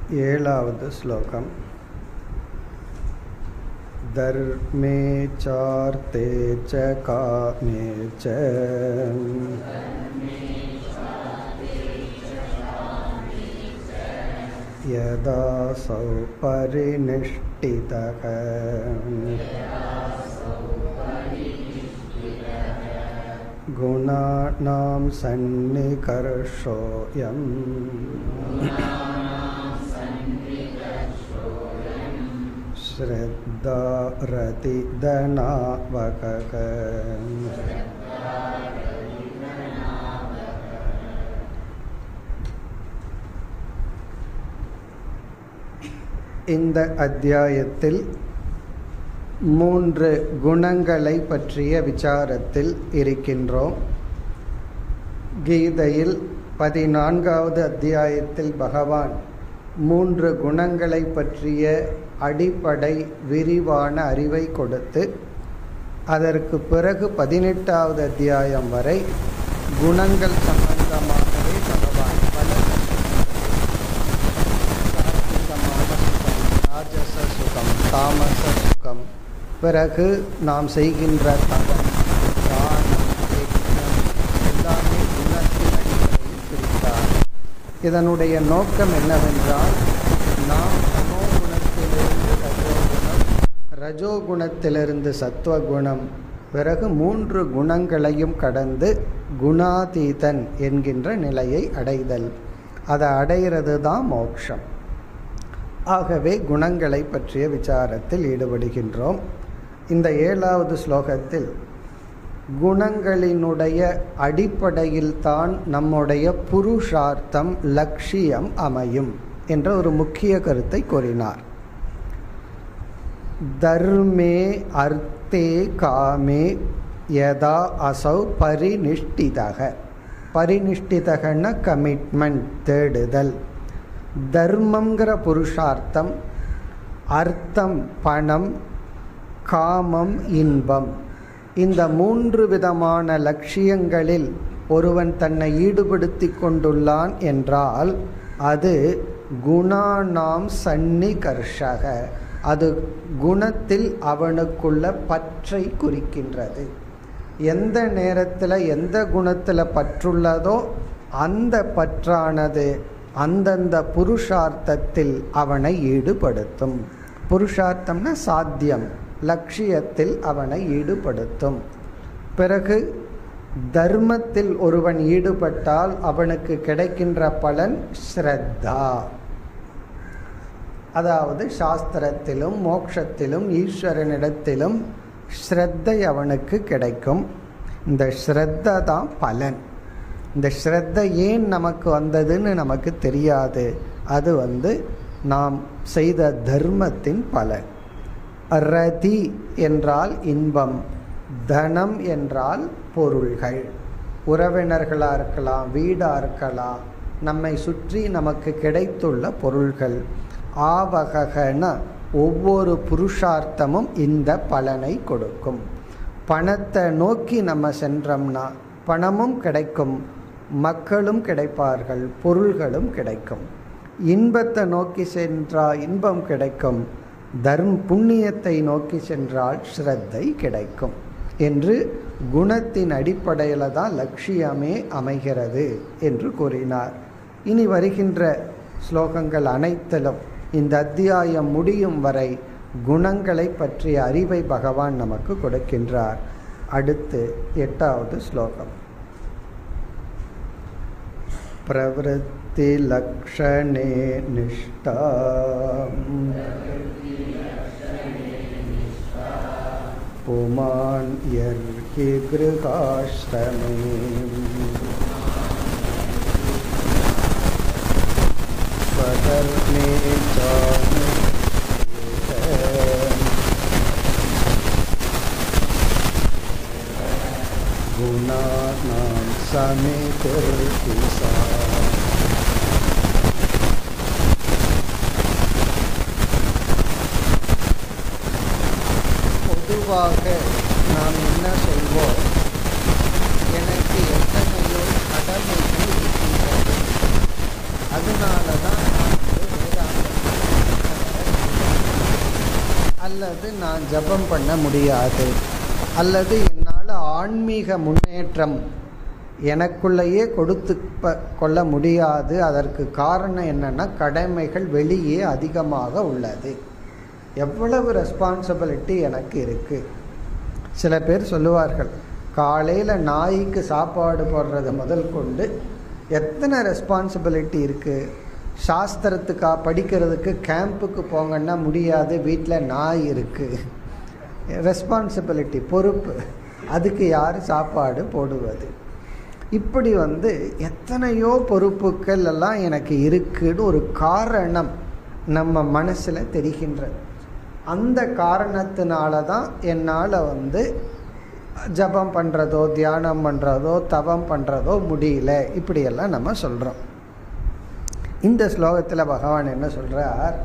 ஏழாவது ஸ்லோகம் धर्मे चार्ते च कामे च यदासौ परिनिष्ठितः गुणानां सन्निकर्षोऽयम् श्रद्धा रतिधनावकः இந்த அத்தியாயத்தில் மூன்று குணங்களை பற்றிய விசாரத்தில் இருக்கின்றோம் கீதையில் பதினான்காவது அத்தியாயத்தில் பகவான் மூன்று குணங்களை பற்றிய அடிப்படை விரிவான அறிவை கொடுத்து அதற்கு பிறகு பதினெட்டாவது அத்தியாயம் வரை குணங்கள் சம்பந்தமாகவே பகவான் பல ராஜச சுகம் தாமச சுகம் பிறகு நாம் செய்கின்ற தவம் தானம் யஜ்ஞம் எல்லாமே குணத்தின் அடிப்படையில் பிரித்தார் இதனுடைய நோக்கம் என்னவென்றால் நாம் தமோகுணத்திலிருந்து ரஜோகுணம் ரஜோகுணத்திலிருந்து சத்துவகுணம் பிறகு மூன்று குணங்களையும் கடந்து குணாதீதன் என்கின்ற நிலையை அடைதல் அதை அடைகிறது தான் மோட்சம் ஆகவே குணங்களை பற்றிய விசாரத்தில் ஈடுபடுகின்றோம் இந்த ஏழாவது ஸ்லோகத்தில் குணங்களினுடைய அடிப்படையில் தான் நம்முடைய புருஷார்த்தம் லட்சியம் அமையும் என்ற ஒரு முக்கிய கருத்தை கூறினார் தர்மே அர்த்தே காமே யதா அசௌ பரிநிஷ்டிதக பரிநிஷ்டிதகன கமிட்மெண்ட் தேடுதல் தர்மங்கிற புருஷார்த்தம் அர்த்தம் பணம் காமம் இன்பம் இந்த மூன்று விதமான லட்சியங்களில் ஒருவன் தன்னை ஈடுபடுத்தி கொண்டுள்ளான் என்றால் அது குணானாம் சன்னிகர்ஷக அது குணத்தில் அவனுக்குள்ள பற்றை குறிக்கின்றது எந்த நேரத்தில் எந்த குணத்தில் பற்றுள்ளதோ அந்த பற்றானது அந்தந்த புருஷார்த்தத்தில் அவனை ஈடுபடுத்தும் புருஷார்த்தம்னா சாத்தியம் லட்சியத்தில் அவனை ஈடுபடுத்தும் பிறகு தர்மத்தில் ஒருவன் ஈடுபட்டால் அவனுக்கு கிடைக்கின்ற பலன் ஸ்ரத்தா அதாவது சாஸ்திரத்திலும் மோட்சத்திலும் ஈஸ்வரனிடத்திலும் ஸ்ரத்தை அவனுக்கு கிடைக்கும் இந்த ஸ்ரத்த தான் பலன் இந்த ஸ்ரத்த ஏன் நமக்கு வந்ததுன்னு நமக்கு தெரியாது அது வந்து நாம் செய்த தர்மத்தின் பலன் ரதி என்றால் இன்பம் தனம் என்றால் பொருள்கள் உறவினர்களாக இருக்கலாம் வீடாக இருக்கலாம் நம்மை சுற்றி நமக்கு கிடைத்துள்ள பொருள்கள் ஆவகன ஒவ்வொரு புருஷார்த்தமும் இந்த பலனை கொடுக்கும் பணத்தை நோக்கி நம்ம சென்றோம்னா பணமும் கிடைக்கும் மக்களும் கிடைப்பார்கள் பொருள்களும் கிடைக்கும் இன்பத்தை நோக்கி சென்றால் இன்பம் கிடைக்கும் தர்ம் புண்ணியத்தை நோக்கி சென்றால் ஸ்ரத்தை கிடைக்கும் என்று குணத்தின் அடிப்படையில் தான் லட்சியமே அமைகிறது என்று கூறினார் இனி வருகின்ற ஸ்லோகங்கள் அனைத்திலும் இந்த அத்தியாயம் முடியும் வரை குணங்களை பற்றிய அறிவை பகவான் நமக்கு கொடுக்கின்றார் அடுத்து எட்டாவது ஸ்லோகம் प्रवृत्तिलक्षणे निष्ठा पुमान् यर्हि गृहाश्रमे स्वधर्मे गुणानां समेतिर्ति सा பொதுவாக நாம் என்ன சொல்வோம் எனக்கு எத்தனையோ கடமைகள் இருக்கின்றது அதனால தான் நான் வந்து வேதாந்த ஜபம் பண்ண முடியாது அல்லது என்னால் ஆன்மீக முன்னேற்றம் எனக்குள்ளேயே கொடுத்து கொள்ள முடியாது அதற்கு காரணம் என்னன்னா கடமைகள் வெளியே அதிகமாக உள்ளது எவ்வளவு ரெஸ்பான்சிபிலிட்டி எனக்கு இருக்கு சில பேர் சொல்லுவார்கள் காலையில் நாய்க்கு சாப்பாடு போடுறது முதல் கொண்டு எத்தனை ரெஸ்பான்சிபிலிட்டி இருக்குது சாஸ்திரத்துக்கா படிக்கிறதுக்கு கேம்புக்கு போங்கன்னா முடியாது வீட்டில் நாய் இருக்குது ரெஸ்பான்சிபிலிட்டி பொறுப்பு அதுக்கு யார் சாப்பாடு போடுவது இப்படி வந்து எத்தனையோ பொறுப்புகள் எல்லாம் எனக்கு இருக்குன்னு ஒரு காரணம் நம்ம மனசில் தெரிகின்றது அந்த காரணத்தினால தான் என்னால் வந்து ஜபம் பண்ணுறதோ தியானம் பண்ணுறதோ தவம் பண்ணுறதோ முடியல இப்படியெல்லாம் நம்ம சொல்கிறோம் இந்த ஸ்லோகத்தில் பகவான் என்ன சொல்கிறார்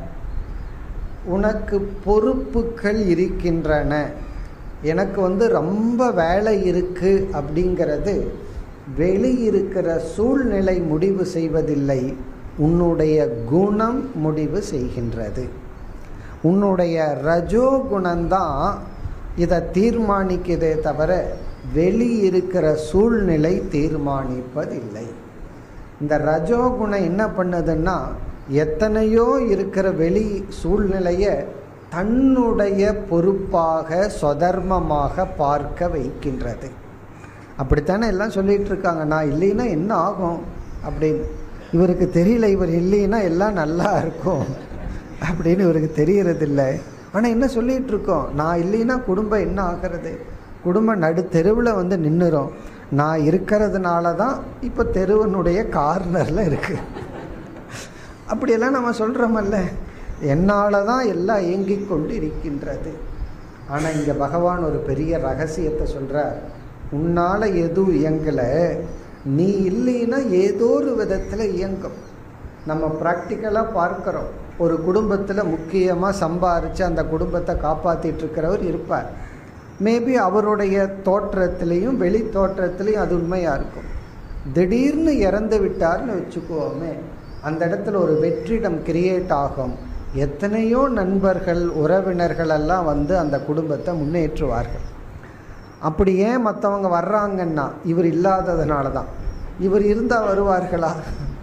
உனக்கு பொறுப்புகள் இருக்கின்றன எனக்கு வந்து ரொம்ப வேலை இருக்கு அப்படிங்கிறது வெளியிருக்கிற சூழ்நிலை முடிவு செய்வதில்லை உன்னுடைய குணம் முடிவு செய்கின்றது உன்னுடைய ரஜோ குணம்தான் இதை தீர்மானிக்குதே தவிர வெளியிருக்கிற சூழ்நிலை தீர்மானிப்பதில்லை இந்த ரஜோகுணம் என்ன பண்ணுதுன்னா எத்தனையோ இருக்கிற வெளி சூழ்நிலையை தன்னுடைய பொறுப்பாக சொதர்மமாக பார்க்க வைக்கின்றது அப்படித்தானே எல்லாம் சொல்லிட்டு இருக்காங்க நான் இல்லைன்னா என்ன ஆகும் அப்படின்னு இவருக்கு தெரியல இவர் இல்லைன்னா எல்லாம் நல்லா இருக்கும் அப்படின்னு இவருக்கு தெரியறதில்லை ஆனால் என்ன சொல்லிட்டு இருக்கோம் நான் இல்லைன்னா குடும்பம் என்ன ஆகிறது குடும்பம் நடு தெருவில் வந்து நின்றுரும் நான் இருக்கிறதுனால தான் இப்போ தெருவனுடைய கார்னரில் இருக்கு அப்படியெல்லாம் நம்ம சொல்கிறோமல்ல என்னால் தான் எல்லாம் இயங்கிக் கொண்டு இருக்கின்றது ஆனால் இங்கே பகவான் ஒரு பெரிய ரகசியத்தை சொல்கிறார் உன்னால் எதுவும் இயங்கலை நீ இல்லைன்னா ஏதோ ஒரு விதத்தில் இயங்கும் நம்ம ப்ராக்டிக்கலாக பார்க்குறோம் ஒரு குடும்பத்தில் முக்கியமாக சம்பாரித்து அந்த குடும்பத்தை காப்பாற்றிட்டு இருக்கிறவர் இருப்பார் மேபி அவருடைய தோற்றத்திலையும் வெளி தோற்றத்திலையும் அது உண்மையாக இருக்கும் திடீர்னு இறந்து விட்டார்னு வச்சுக்குவோமே அந்த இடத்துல ஒரு வெற்றிடம் கிரியேட் ஆகும் எத்தனையோ நண்பர்கள் உறவினர்கள் எல்லாம் வந்து அந்த குடும்பத்தை முன்னேற்றுவார்கள் அப்படி ஏன் மற்றவங்க வர்றாங்கன்னா இவர் இல்லாததுனால தான் இவர் இருந்தால் வருவார்களா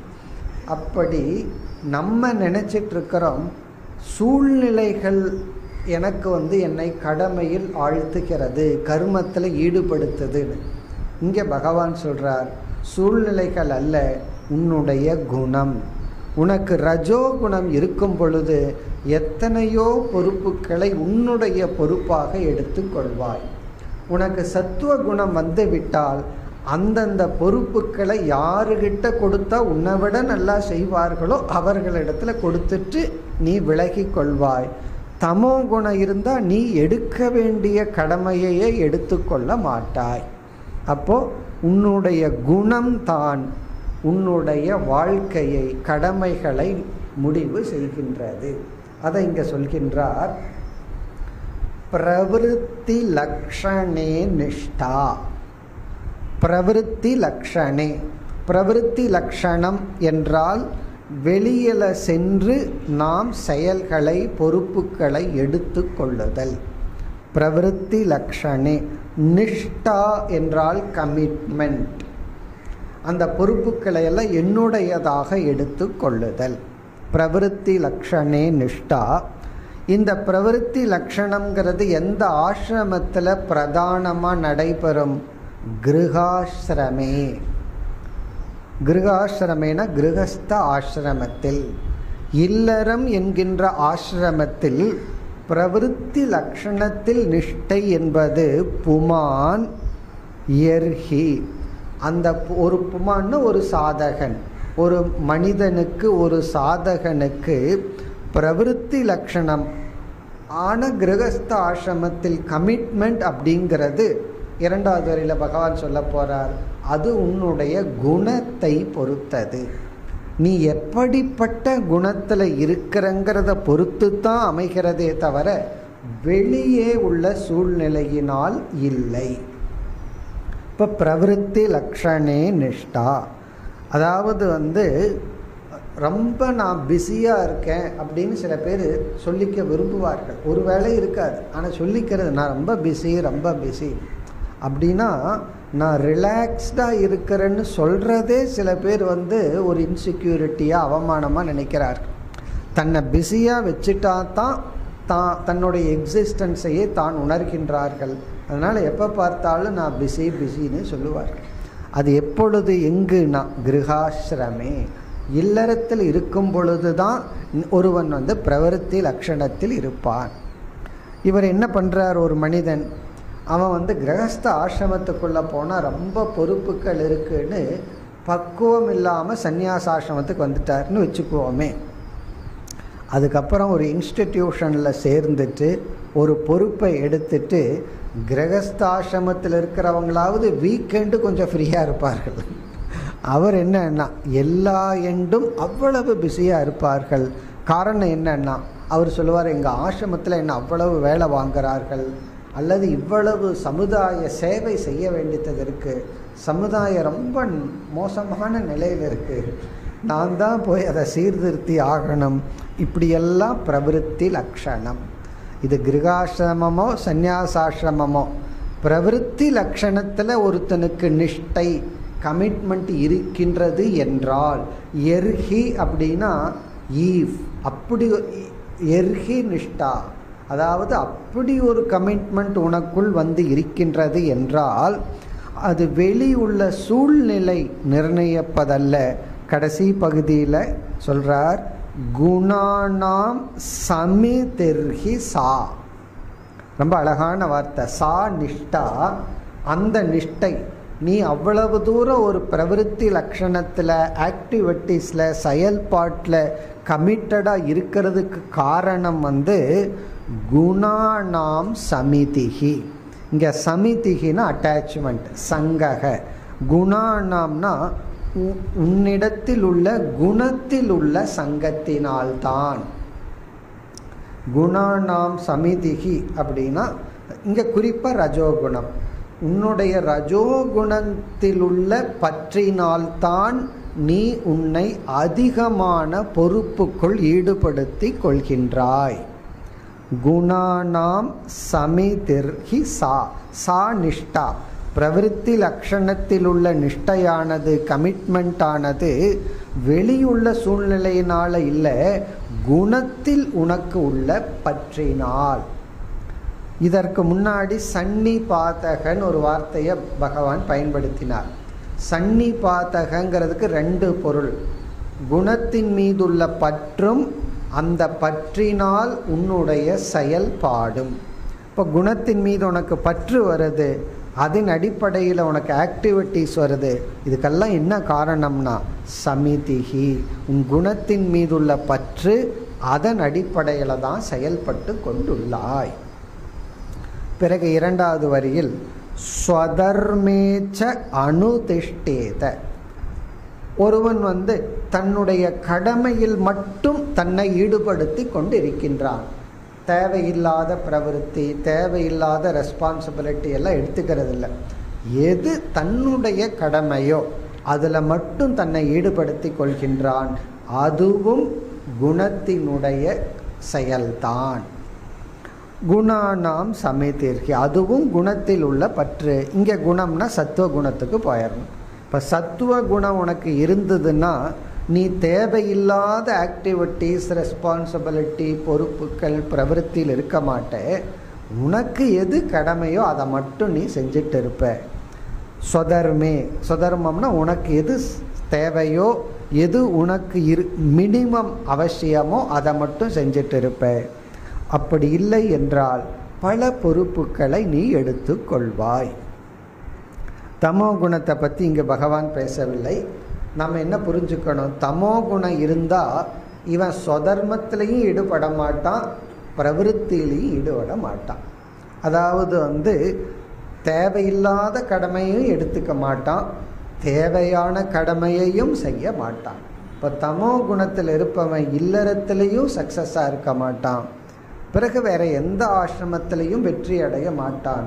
அப்படி நம்ம நினச்சிட்டு இருக்கிறோம் சூழ்நிலைகள் எனக்கு வந்து என்னை கடமையில் ஆழ்த்துகிறது கர்மத்தில் ஈடுபடுத்துதுன்னு இங்கே பகவான் சொல்கிறார் சூழ்நிலைகள் அல்ல உன்னுடைய குணம் உனக்கு ரஜோ குணம் இருக்கும் பொழுது எத்தனையோ பொறுப்புகளை உன்னுடைய பொறுப்பாக எடுத்துக்கொள்வாய் உனக்கு சத்துவ குணம் வந்து விட்டால் அந்தந்த பொறுப்புகளை யாருகிட்ட கொடுத்தா உன்னை விட நல்லா செய்வார்களோ அவர்களிடத்துல கொடுத்துட்டு நீ விலகி கொள்வாய் தமோ குணம் இருந்தால் நீ எடுக்க வேண்டிய கடமையையே எடுத்துக்கொள்ள மாட்டாய் அப்போ உன்னுடைய குணம் தான் உன்னுடைய வாழ்க்கையை கடமைகளை முடிவு செய்கின்றது அதை இங்க சொல்கின்றார் பிரவிருத்தி லக்ஷணே நிஷ்டா பிரவிருத்தி லக்ஷணே பிரவிருத்தி லக்ஷணம் என்றால் வெளியில சென்று நாம் செயல்களை பொறுப்புகளை எடுத்து கொள்ளுதல் பிரவிருத்தி லக்ஷணே நிஷ்டா என்றால் கமிட்மெண்ட் அந்த பொறுப்புகளை எல்லாம் என்னுடையதாக எடுத்து கொள்ளுதல் பிரவிருத்தி லக்ஷணே நிஷ்டா இந்த பிரவிருத்தி லக்ஷணம்ங்கிறது எந்த ஆசிரமத்தில் பிரதானமாக நடைபெறும் கிருகாசிரமே கிருகாசிரமேன கிருகஸ்த ஆசிரமத்தில் இல்லறம் என்கின்ற ஆசிரமத்தில் பிரவிருத்தி லக்ஷணத்தில் நிஷ்டை என்பது புமான் எர்ஹி அந்த ஒரு புமான்னு ஒரு சாதகன் ஒரு மனிதனுக்கு ஒரு சாதகனுக்கு பிரவிருத்தி லட்சணம் ஆன கிரகஸ்த ஆசிரமத்தில் கமிட்மெண்ட் அப்படிங்கிறது இரண்டாவது வரையில் பகவான் சொல்ல போறார் அது உன்னுடைய குணத்தை பொறுத்தது நீ எப்படிப்பட்ட குணத்தில் இருக்கிறங்கிறத பொறுத்து தான் அமைகிறதே தவிர வெளியே உள்ள சூழ்நிலையினால் இல்லை இப்போ பிரவிற்த்தி லக்ஷணே நிஷ்டா அதாவது வந்து ரொம்ப நான் பிஸியாக இருக்கேன் அப்படின்னு சில பேர் சொல்லிக்க விரும்புவார்கள் ஒரு வேலை இருக்காது ஆனால் சொல்லிக்கிறது நான் ரொம்ப பிஸி ரொம்ப பிஸி அப்படின்னா நான் ரிலாக்ஸ்டாக இருக்கிறேன்னு சொல்கிறதே சில பேர் வந்து ஒரு இன்செக்யூரிட்டியாக அவமானமாக நினைக்கிறார்கள் தன்னை பிஸியாக வச்சுட்டா தான் தான் தன்னுடைய எக்ஸிஸ்டன்ஸையே தான் உணர்கின்றார்கள் அதனால் எப்போ பார்த்தாலும் நான் பிஸி பிஸின்னு சொல்லுவார்கள் அது எப்பொழுது எங்குனா கிருஹாசிரமே இல்லறத்தில் இருக்கும் பொழுது தான் ஒருவன் வந்து பிரவருத்தி லட்சணத்தில் இருப்பான் இவர் என்ன பண்ணுறார் ஒரு மனிதன் அவன் வந்து கிரகஸ்த ஆசிரமத்துக்குள்ளே போனால் ரொம்ப பொறுப்புகள் இருக்குன்னு பக்குவம் இல்லாமல் சந்நியாசாசிரமத்துக்கு வந்துட்டார்னு வச்சுக்குவோமே அதுக்கப்புறம் ஒரு இன்ஸ்டிடியூஷனில் சேர்ந்துட்டு ஒரு பொறுப்பை எடுத்துட்டு கிரகஸ்தாசிரமத்தில் இருக்கிறவங்களாவது வீக்கெண்டு கொஞ்சம் ஃப்ரீயாக இருப்பார்கள் அவர் என்னன்னா எல்லா எண்டும் அவ்வளவு பிஸியாக இருப்பார்கள் காரணம் என்னன்னா அவர் சொல்லுவார் எங்கள் ஆசிரமத்தில் என்ன அவ்வளவு வேலை வாங்குறார்கள் அல்லது இவ்வளவு சமுதாய சேவை செய்ய வேண்டியது இருக்குது சமுதாயம் ரொம்ப மோசமான நிலையில் இருக்குது நான் தான் போய் அதை சீர்திருத்தி ஆகணும் இப்படியெல்லாம் பிரவிற்த்தி லக்ஷணம் இது கிருகாசிரமமோ சந்நியாசாசிரமமோ பிரவிற்த்தி லக்ஷணத்தில் ஒருத்தனுக்கு நிஷ்டை கமிட்மெண்ட் இருக்கின்றது என்றால் எர்ஹி அப்படின்னா ஈவ் அப்படி எர்ஹி நிஷ்டா அதாவது அப்படி ஒரு கமிட்மெண்ட் உனக்குள் வந்து இருக்கின்றது என்றால் அது வெளி உள்ள சூழ்நிலை நிர்ணயிப்பதல்ல கடைசி பகுதியில் சொல்றார் குணானாம் சமிதிர்ஹி சா ரொம்ப அழகான வார்த்தை சா நிஷ்டா அந்த நிஷ்டை நீ அவ்வளவு தூரம் ஒரு பிரவருத்தி லட்சணத்தில் ஆக்டிவிட்டீஸில் செயல்பாட்டில் கமிட்டடாக இருக்கிறதுக்கு காரணம் வந்து குணானாம் சமிதிகி இங்கே சமிதிகினா அட்டாச்மெண்ட் சங்கக குணானாம்னா உன்னிடத்தில் உள்ள குணத்தில் உள்ள சங்கத்தினால்தான் குணானாம் சமிதிகி அப்படின்னா இங்கே குறிப்பாக ரஜோகுணம் உன்னுடைய ரஜோகுணத்தில் உள்ள பற்றினால்தான் நீ உன்னை அதிகமான பொறுப்புக்குள் ஈடுபடுத்தி கொள்கின்றாய் குணானாம் சமிதிர்ஹி சா சா நிஷ்டா பிரவிற்த்தி லட்சணத்தில் உள்ள நிஷ்டையானது கமிட்மெண்ட் ஆனது வெளியுள்ள சூழ்நிலையினால இல்லை குணத்தில் உனக்கு உள்ள பற்றினால் இதற்கு முன்னாடி சன்னி பாத்தகன் ஒரு வார்த்தையை பகவான் பயன்படுத்தினார் சன்னி பாத்தகங்கிறதுக்கு ரெண்டு பொருள் குணத்தின் மீதுள்ள பற்றும் அந்த பற்றினால் உன்னுடைய செயல்பாடும் இப்போ குணத்தின் மீது உனக்கு பற்று வருது அதன் அடிப்படையில் உனக்கு ஆக்டிவிட்டீஸ் வருது இதுக்கெல்லாம் என்ன காரணம்னா சமிதிகி உன் குணத்தின் மீதுள்ள பற்று அதன் அடிப்படையில் தான் செயல்பட்டு கொண்டுள்ளாய் பிறகு இரண்டாவது வரியில் ஸ்வதர்மேச்ச அனுதிஷ்டேத ஒருவன் வந்து தன்னுடைய கடமையில் மட்டும் தன்னை ஈடுபடுத்தி கொண்டு இருக்கின்றான் தேவையில்லாத பிரவருத்தி தேவையில்லாத ரெஸ்பான்சிபிலிட்டி எல்லாம் எடுத்துக்கிறது இல்லை எது தன்னுடைய கடமையோ அதில் மட்டும் தன்னை ஈடுபடுத்தி கொள்கின்றான் அதுவும் குணத்தினுடைய செயல்தான் குணானாம் சமயத்திற்கு அதுவும் குணத்தில் உள்ள பற்று இங்கே குணம்னா சத்துவ குணத்துக்கு போயிடணும் இப்போ சத்துவ குணம் உனக்கு இருந்ததுன்னா நீ தேவையில்லாத ஆக்டிவிட்டீஸ் ரெஸ்பான்சிபிலிட்டி பொறுப்புகள் பிரவருத்தியில் இருக்க மாட்டே உனக்கு எது கடமையோ அதை மட்டும் நீ செஞ்சுட்டு இருப்ப சொதர்மே சொதர்மம்னா உனக்கு எது தேவையோ எது உனக்கு இரு மினிமம் அவசியமோ அதை மட்டும் செஞ்சுட்டு இருப்ப அப்படி இல்லை என்றால் பல பொறுப்புகளை நீ எடுத்துக்கொள்வாய் தமோ குணத்தை பற்றி இங்கே பகவான் பேசவில்லை நம்ம என்ன புரிஞ்சுக்கணும் தமோ குணம் இருந்தால் இவன் சொதர்மத்திலையும் ஈடுபட மாட்டான் பிரவருத்திலையும் ஈடுபட மாட்டான் அதாவது வந்து தேவையில்லாத கடமையும் எடுத்துக்க மாட்டான் தேவையான கடமையையும் செய்ய மாட்டான் இப்போ தமோ குணத்தில் இருப்பவன் இல்லறத்திலையும் சக்ஸஸாக இருக்க மாட்டான் பிறகு வேற எந்த ஆசிரமத்திலையும் வெற்றி அடைய மாட்டான்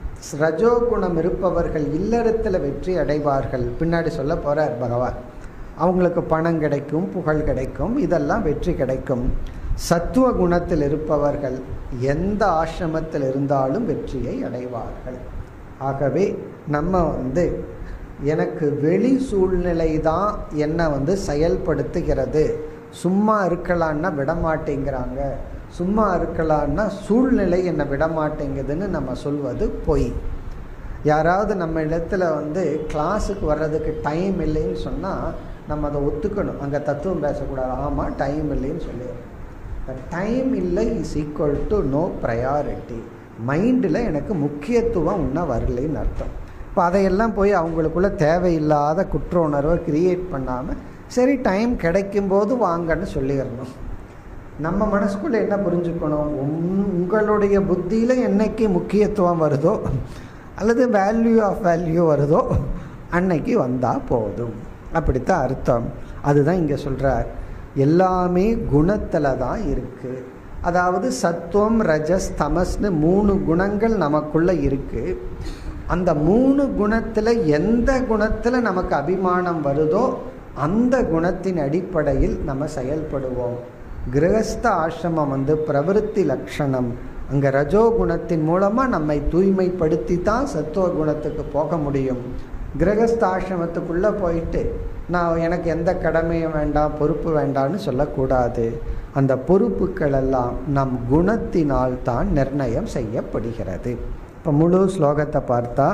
ரஜோகுணம் இருப்பவர்கள் இல்லறத்தில் வெற்றி அடைவார்கள் பின்னாடி சொல்ல போறார் பகவான் அவங்களுக்கு பணம் கிடைக்கும் புகழ் கிடைக்கும் இதெல்லாம் வெற்றி கிடைக்கும் சத்துவ குணத்தில் இருப்பவர்கள் எந்த ஆசிரமத்தில் இருந்தாலும் வெற்றியை அடைவார்கள் ஆகவே நம்ம வந்து எனக்கு வெளி சூழ்நிலை தான் என்னை வந்து செயல்படுத்துகிறது சும்மா இருக்கலான்னா விடமாட்டேங்கிறாங்க சும்மா இருக்கலான்னா சூழ்நிலை என்னை விடமாட்டேங்குதுன்னு நம்ம சொல்வது பொய் யாராவது நம்ம இடத்துல வந்து கிளாஸுக்கு வர்றதுக்கு டைம் இல்லைன்னு சொன்னால் நம்ம அதை ஒத்துக்கணும் அங்கே தத்துவம் பேசக்கூடாது ஆமாம் டைம் இல்லைன்னு சொல்லிடுறோம் டைம் இல்லை is equal to no priority மைண்டில் எனக்கு முக்கியத்துவம் இன்னும் வரலைன்னு அர்த்தம் இப்போ அதையெல்லாம் போய் அவங்களுக்குள்ள தேவையில்லாத குற்ற உணர்வை கிரியேட் பண்ணாமல் சரி டைம் கிடைக்கும்போது வாங்கன்னு சொல்லிடணும் நம்ம மனசுக்குள்ளே என்ன புரிஞ்சுக்கணும் உங்களுடைய புத்தியில் என்னைக்கு முக்கியத்துவம் வருதோ அல்லது வேல்யூ ஆஃப் வேல்யூ வருதோ அன்னைக்கு வந்தால் போதும் அப்படித்தான் அர்த்தம் அதுதான் இங்கே சொல்கிறார் எல்லாமே குணத்தில் தான் இருக்குது அதாவது சத்துவம் ரஜஸ் தமஸ்னு மூணு குணங்கள் நமக்குள்ள இருக்குது அந்த மூணு குணத்தில் எந்த குணத்தில் நமக்கு அபிமானம் வருதோ அந்த குணத்தின் அடிப்படையில் நம்ம செயல்படுவோம் கிரகஸ்த ஆசிரமம் வந்து பிரவருத்தி லட்சணம் அங்கே ரஜோ குணத்தின் மூலமாக நம்மை தூய்மைப்படுத்தி தான் சத்துவ குணத்துக்கு போக முடியும் கிரகஸ்த ஆசிரமத்துக்குள்ளே போயிட்டு நான் எனக்கு எந்த கடமையும் வேண்டாம் பொறுப்பு வேண்டாம்னு சொல்லக்கூடாது அந்த பொறுப்புகள் எல்லாம் நம் குணத்தினால் தான் நிர்ணயம் செய்யப்படுகிறது இப்போ முழு ஸ்லோகத்தை பார்த்தா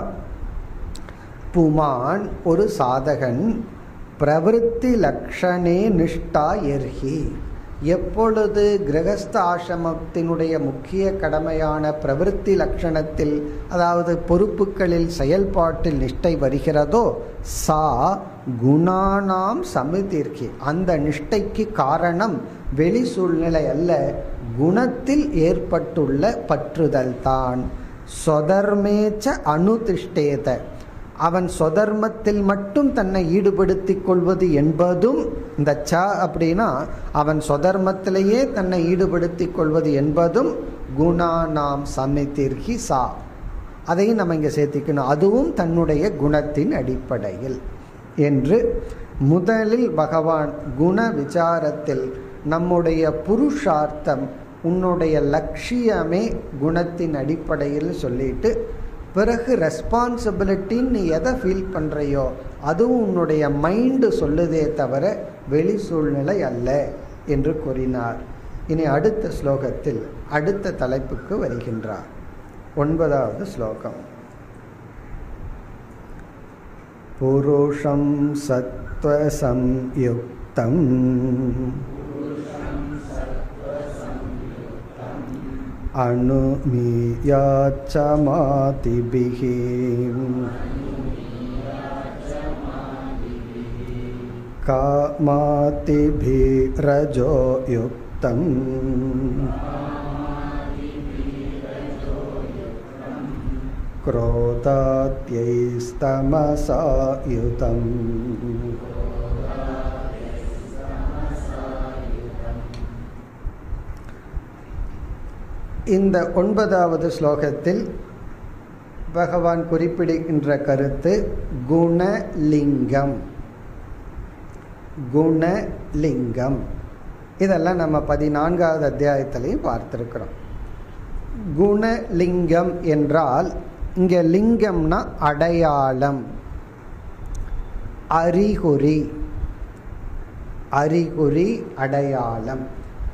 புமான் ஒரு சாதகன் பிரவருத்தி லக்ஷணே நிஷ்டா எர்ஹி எப்பொழுது கிரகஸ்த ஆசிரமத்தினுடைய முக்கிய கடமையான பிரவருத்தி லட்சணத்தில் அதாவது பொறுப்புகளில் செயல்பாட்டில் நிஷ்டை வருகிறதோ சா குணானாம் சமிதிர்கி அந்த நிஷ்டைக்கு காரணம் வெளி சூழ்நிலை அல்ல குணத்தில் ஏற்பட்டுள்ள பற்றுதல் தான் சொதர்மேச்ச அனுதிஷ்டேத அவன் சொதர்மத்தில் மட்டும் தன்னை ஈடுபடுத்திக் கொள்வது என்பதும் இந்த ச அப்படின்னா அவன் சொதர்மத்திலேயே தன்னை ஈடுபடுத்திக் கொள்வது என்பதும் குணானாம் சமிதிர்கி சா அதையும் நம்ம இங்கே சேர்த்திக்கணும் அதுவும் தன்னுடைய குணத்தின் அடிப்படையில் என்று முதலில் பகவான் குண விசாரத்தில் நம்முடைய புருஷார்த்தம் உன்னுடைய லட்சியமே குணத்தின் அடிப்படையில் சொல்லிட்டு பிறகு ரெஸ்பான்சிபிலிட்டின்னு நீ எதை ஃபீல் பண்ணுறையோ அதுவும் உன்னுடைய மைண்டு சொல்லுதே தவிர வெளி சூழ்நிலை அல்ல என்று கூறினார் இனி அடுத்த ஸ்லோகத்தில் அடுத்த தலைப்புக்கு வருகின்றார் ஒன்பதாவது ஸ்லோகம் புருஷம் சத்வசம்யுக்தம் அணுமீயாச்சமாதிபிः कामातिभिरजो युक्तम् क्रोधात्यैस्तमसा युतम् இந்த ஒன்பதாவது ஸ்லோகத்தில் பகவான் குறிப்பிடுகின்ற கருத்து குணலிங்கம் குணலிங்கம் இதெல்லாம் நம்ம பதினான்காவது அத்தியாயத்திலையும் பார்த்துருக்கிறோம் குணலிங்கம் என்றால் இங்கே லிங்கம்னா அடையாளம் அறிகுறி அறிகுறி அடையாளம்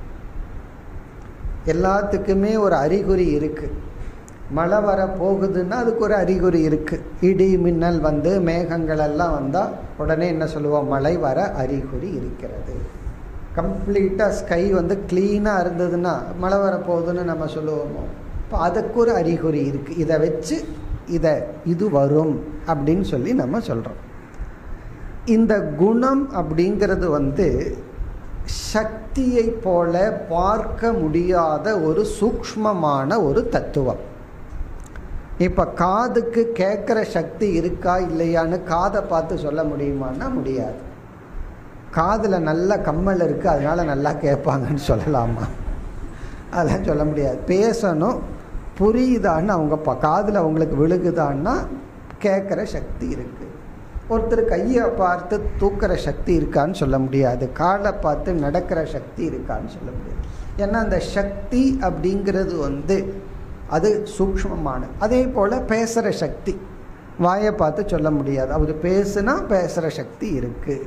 எல்லாத்துக்குமே ஒரு அறிகுறி இருக்கு மழை வர போகுதுன்னா அதுக்கு ஒரு அறிகுறி இருக்கு இடி மின்னல் வந்து மேகங்கள் எல்லாம் வந்தால் உடனே என்ன சொல்லுவோம் மழை வர அறிகுறி இருக்கிறது கம்ப்ளீட்டாக ஸ்கை வந்து க்ளீனாக இருந்ததுன்னா மழை வர போகுதுன்னு நம்ம சொல்லுவோமோ இப்போ அதுக்கு ஒரு அறிகுறி இருக்கு இதை வச்சு இதை இது வரும் அப்படின்னு சொல்லி நம்ம சொல்கிறோம் இந்த குணம் அப்படிங்கிறது வந்து சக்தியை போல பார்க்க முடியாத ஒரு சூக்மமான ஒரு தத்துவம் இப்போ காதுக்கு கேட்குற சக்தி இருக்கா இல்லையான்னு காதை பார்த்து சொல்ல முடியுமான்னா முடியாது காதில் நல்ல கம்மல் இருக்குது அதனால நல்லா கேட்பாங்கன்னு சொல்லலாமா அதெல்லாம் சொல்ல முடியாது பேசணும் புரியுதான்னு அவங்க ப காதில் அவங்களுக்கு விழுகுதான்னா கேட்குற சக்தி இருக்குது ஒருத்தர் கையை பார்த்து தூக்குற சக்தி இருக்கான்னு சொல்ல முடியாது காலை பார்த்து நடக்கிற சக்தி இருக்கான்னு சொல்ல முடியாது ஏன்னா அந்த சக்தி அப்படிங்கிறது வந்து அது சூக்ஷ்மமான அதே போல் பேசுகிற சக்தி வாயை பார்த்து சொல்ல முடியாது அவர் பேசுனா பேசுகிற சக்தி இருக்குது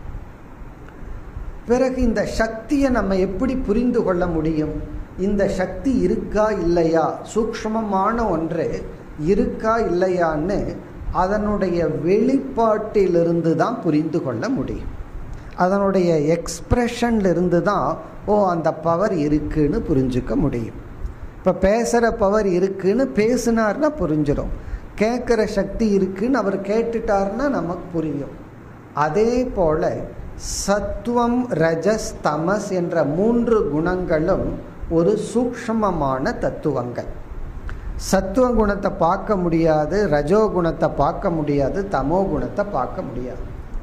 பிறகு இந்த சக்தியை நம்ம எப்படி புரிந்து கொள்ள முடியும் இந்த சக்தி இருக்கா இல்லையா சூக்ஷ்மமான ஒன்று இருக்கா இல்லையான்னு அதனுடைய வெளிப்பாட்டிலிருந்து தான் புரிந்து கொள்ள முடியும் அதனுடைய எக்ஸ்பிரஷன்ல இருந்து தான் ஓ அந்த பவர் இருக்குன்னு புரிஞ்சுக்க முடியும் இப்போ பேசுகிற பவர் இருக்குன்னு பேசினார்னா புரிஞ்சிடும் கேட்குற சக்தி இருக்குன்னு அவர் கேட்டுட்டார்னா நமக்கு புரியும் அதே போல சத்துவம் ரஜஸ் தமஸ் என்ற மூன்று குணங்களும் ஒரு சூக்ஷ்மமான தத்துவங்கள் சத்துவ குணத்தை பார்க்க முடியாது ரஜோ குணத்தை பார்க்க முடியாது தமோ குணத்தை பார்க்க முடியாது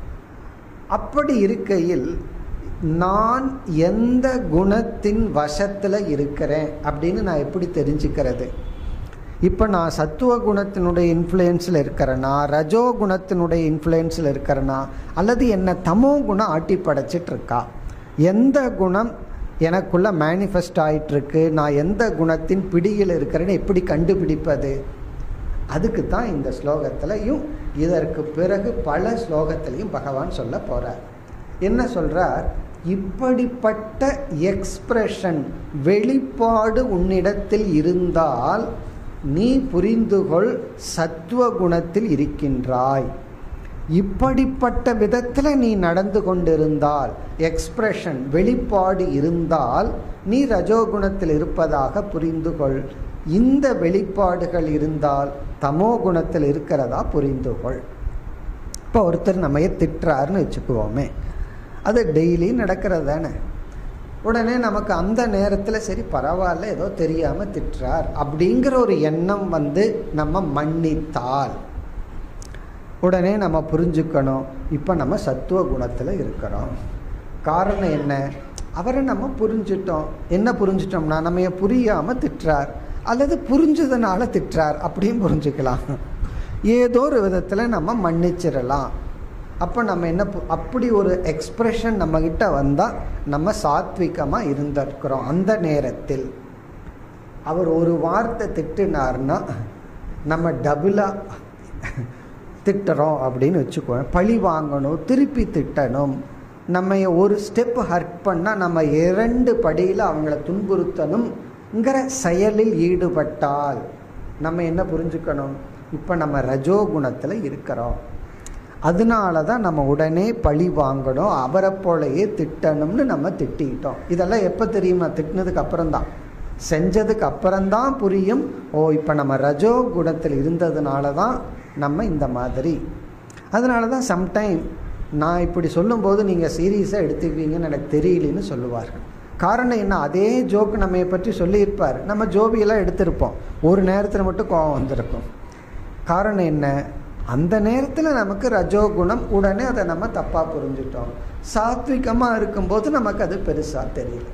அப்படி இருக்கையில் நான் எந்த குணத்தின் வசத்தில் இருக்கிறேன் அப்படின்னு நான் எப்படி தெரிஞ்சுக்கிறது இப்போ நான் சத்துவ குணத்தினுடைய இன்ஃப்ளூயன்ஸில் இருக்கிறேனா ரஜோ குணத்தினுடைய இன்ஃப்ளூயன்ஸில் இருக்கிறேனா அல்லது என்ன தமோ குணம் ஆட்டி படைச்சிட்டு இருக்கா எந்த குணம் எனக்குள்ள மேனிஃபெஸ்ட் ஆயிட்டிருக்கு நான் எந்த குணத்தின் பிடியில் இருக்கிறேன்னு எப்படி கண்டுபிடிப்பது அதுக்கு தான் இந்த ஸ்லோகத்திலையும் இதற்கு பிறகு பல ஸ்லோகத்திலையும் பகவான் சொல்ல போகிறார் என்ன சொல்கிறார் இப்படிப்பட்ட எக்ஸ்பிரஷன் வெளிப்பாடு உன்னிடத்தில் இருந்தால் நீ புரிந்துகொள் சத்துவ குணத்தில் இருக்கின்றாய் இப்படிப்பட்ட விதத்தில் நீ நடந்து கொண்டிருந்தால் எக்ஸ்பிரஷன் வெளிப்பாடு இருந்தால் நீ ரஜோகுணத்தில் இருப்பதாக புரிந்துகொள் இந்த வெளிப்பாடுகள் இருந்தால் தமோ குணத்தில் இருக்கிறதா புரிந்துகொள் இப்போ ஒருத்தர் நம்ம திட்டுறாருன்னு வச்சுக்குவோமே அது டெய்லி நடக்கிறது தானே உடனே நமக்கு அந்த நேரத்தில் சரி பரவாயில்ல ஏதோ தெரியாமல் திட்டுறார் அப்படிங்கிற ஒரு எண்ணம் வந்து நம்ம மன்னித்தால் உடனே நம்ம புரிஞ்சுக்கணும் இப்போ நம்ம சத்துவ குணத்தில் இருக்கிறோம் காரணம் என்ன அவரை நம்ம புரிஞ்சிட்டோம் என்ன புரிஞ்சிட்டோம்னா நம்ம புரியாமல் திட்டுறார் அல்லது புரிஞ்சதுனால திட்டுறார் அப்படியும் புரிஞ்சுக்கலாம் ஏதோ ஒரு விதத்தில் நம்ம மன்னிச்சிடலாம் அப்போ நம்ம என்ன அப்படி ஒரு எக்ஸ்ப்ரெஷன் நம்மக்கிட்ட வந்தால் நம்ம சாத்விகமாக இருந்திருக்கிறோம் அந்த நேரத்தில் அவர் ஒரு வார்த்தை திட்டுனார்னா நம்ம டபுளாக திட்டுறோம் அப்படின்னு வச்சுக்கோங்க பழி வாங்கணும் திருப்பி திட்டணும் நம்ம ஒரு ஸ்டெப் ஹர்ட் பண்ணால் நம்ம இரண்டு படியில் அவங்கள துன்புறுத்தணுங்கிற செயலில் ஈடுபட்டால் நம்ம என்ன புரிஞ்சுக்கணும் இப்போ நம்ம ரஜோ குணத்தில் இருக்கிறோம் அதனால தான் நம்ம உடனே பழி வாங்கணும் அவரை போலயே திட்டணும்னு நம்ம திட்டிக்கிட்டோம் இதெல்லாம் எப்போ தெரியுமா திட்டினதுக்கு அப்புறம்தான் செஞ்சதுக்கு அப்புறம்தான் புரியும் ஓ இப்போ நம்ம ரஜோ குணத்தில் இருந்ததுனால தான் நம்ம இந்த மாதிரி அதனால தான் சம்டைம் நான் இப்படி சொல்லும்போது நீங்கள் சீரியஸாக எடுத்துக்குவீங்கன்னு எனக்கு தெரியலன்னு சொல்லுவார்கள் காரணம் என்ன அதே ஜோக்கு நம்ம பற்றி சொல்லியிருப்பார் நம்ம ஜோபியெல்லாம் எடுத்திருப்போம் ஒரு நேரத்தில் மட்டும் கோபம் வந்திருக்கும் காரணம் என்ன அந்த நேரத்தில் நமக்கு ரஜோகுணம் உடனே அதை நம்ம தப்பாக புரிஞ்சுட்டோம் சாத்விகமாக இருக்கும்போது நமக்கு அது பெருசாக தெரியல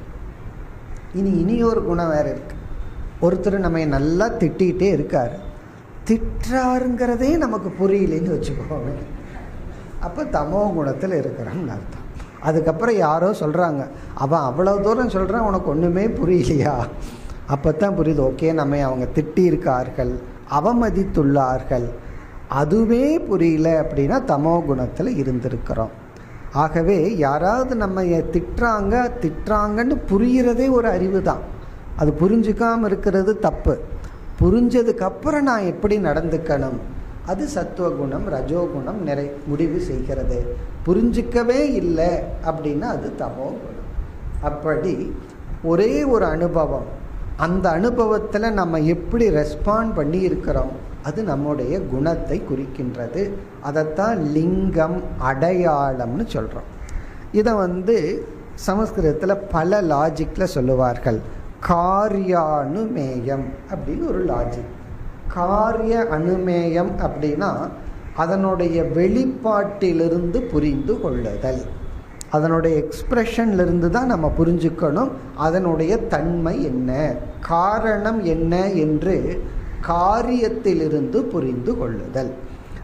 இனி இனி ஒரு குணம் வேறு இருக்கு ஒருத்தர் நம்ம நல்லா திட்டிகிட்டே இருக்கார் திட்டுறாருங்கிறதே நமக்கு புரியலன்னு வச்சுக்கோங்க அப்போ தமோ குணத்தில் இருக்கிறோம்னு அர்த்தம் அதுக்கப்புறம் யாரோ சொல்கிறாங்க அவன் அவ்வளோ தூரம் சொல்கிறான் உனக்கு ஒன்றுமே புரியலையா அப்போ தான் புரியுது ஓகே நம்ம அவங்க திட்டியிருக்கார்கள் அவமதித்துள்ளார்கள் அதுவே புரியல அப்படின்னா தமோ குணத்தில் இருந்திருக்கிறோம் ஆகவே யாராவது நம்ம திட்டுறாங்க திட்டுறாங்கன்னு புரிகிறதே ஒரு அறிவு தான் அது புரிஞ்சுக்காமல் இருக்கிறது தப்பு புரிஞ்சதுக்கு அப்புறம் நான் எப்படி நடந்துக்கணும் அது சத்துவகுணம் ரஜோகுணம் நிறை முடிவு செய்கிறது புரிஞ்சிக்கவே இல்லை அப்படின்னா அது தமோ குணம் அப்படி ஒரே ஒரு அனுபவம் அந்த அனுபவத்தில் நம்ம எப்படி ரெஸ்பாண்ட் பண்ணி இருக்கிறோம் அது நம்முடைய குணத்தை குறிக்கின்றது அதைத்தான் லிங்கம் அடையாளம்னு சொல்கிறோம் இதை வந்து சமஸ்கிருதத்தில் பல லாஜிக்கில் சொல்லுவார்கள் காரியானுமேயம் அப்படின்னு ஒரு லாஜிக் காரிய அனுமேயம் அப்படின்னா அதனுடைய வெளிப்பாட்டிலிருந்து புரிந்து கொள்ளுதல் அதனுடைய எக்ஸ்பிரஷன்லேருந்து தான் நம்ம புரிஞ்சுக்கணும் அதனுடைய தன்மை என்ன காரணம் என்ன என்று காரியத்திலிருந்து புரிந்து கொள்ளுதல்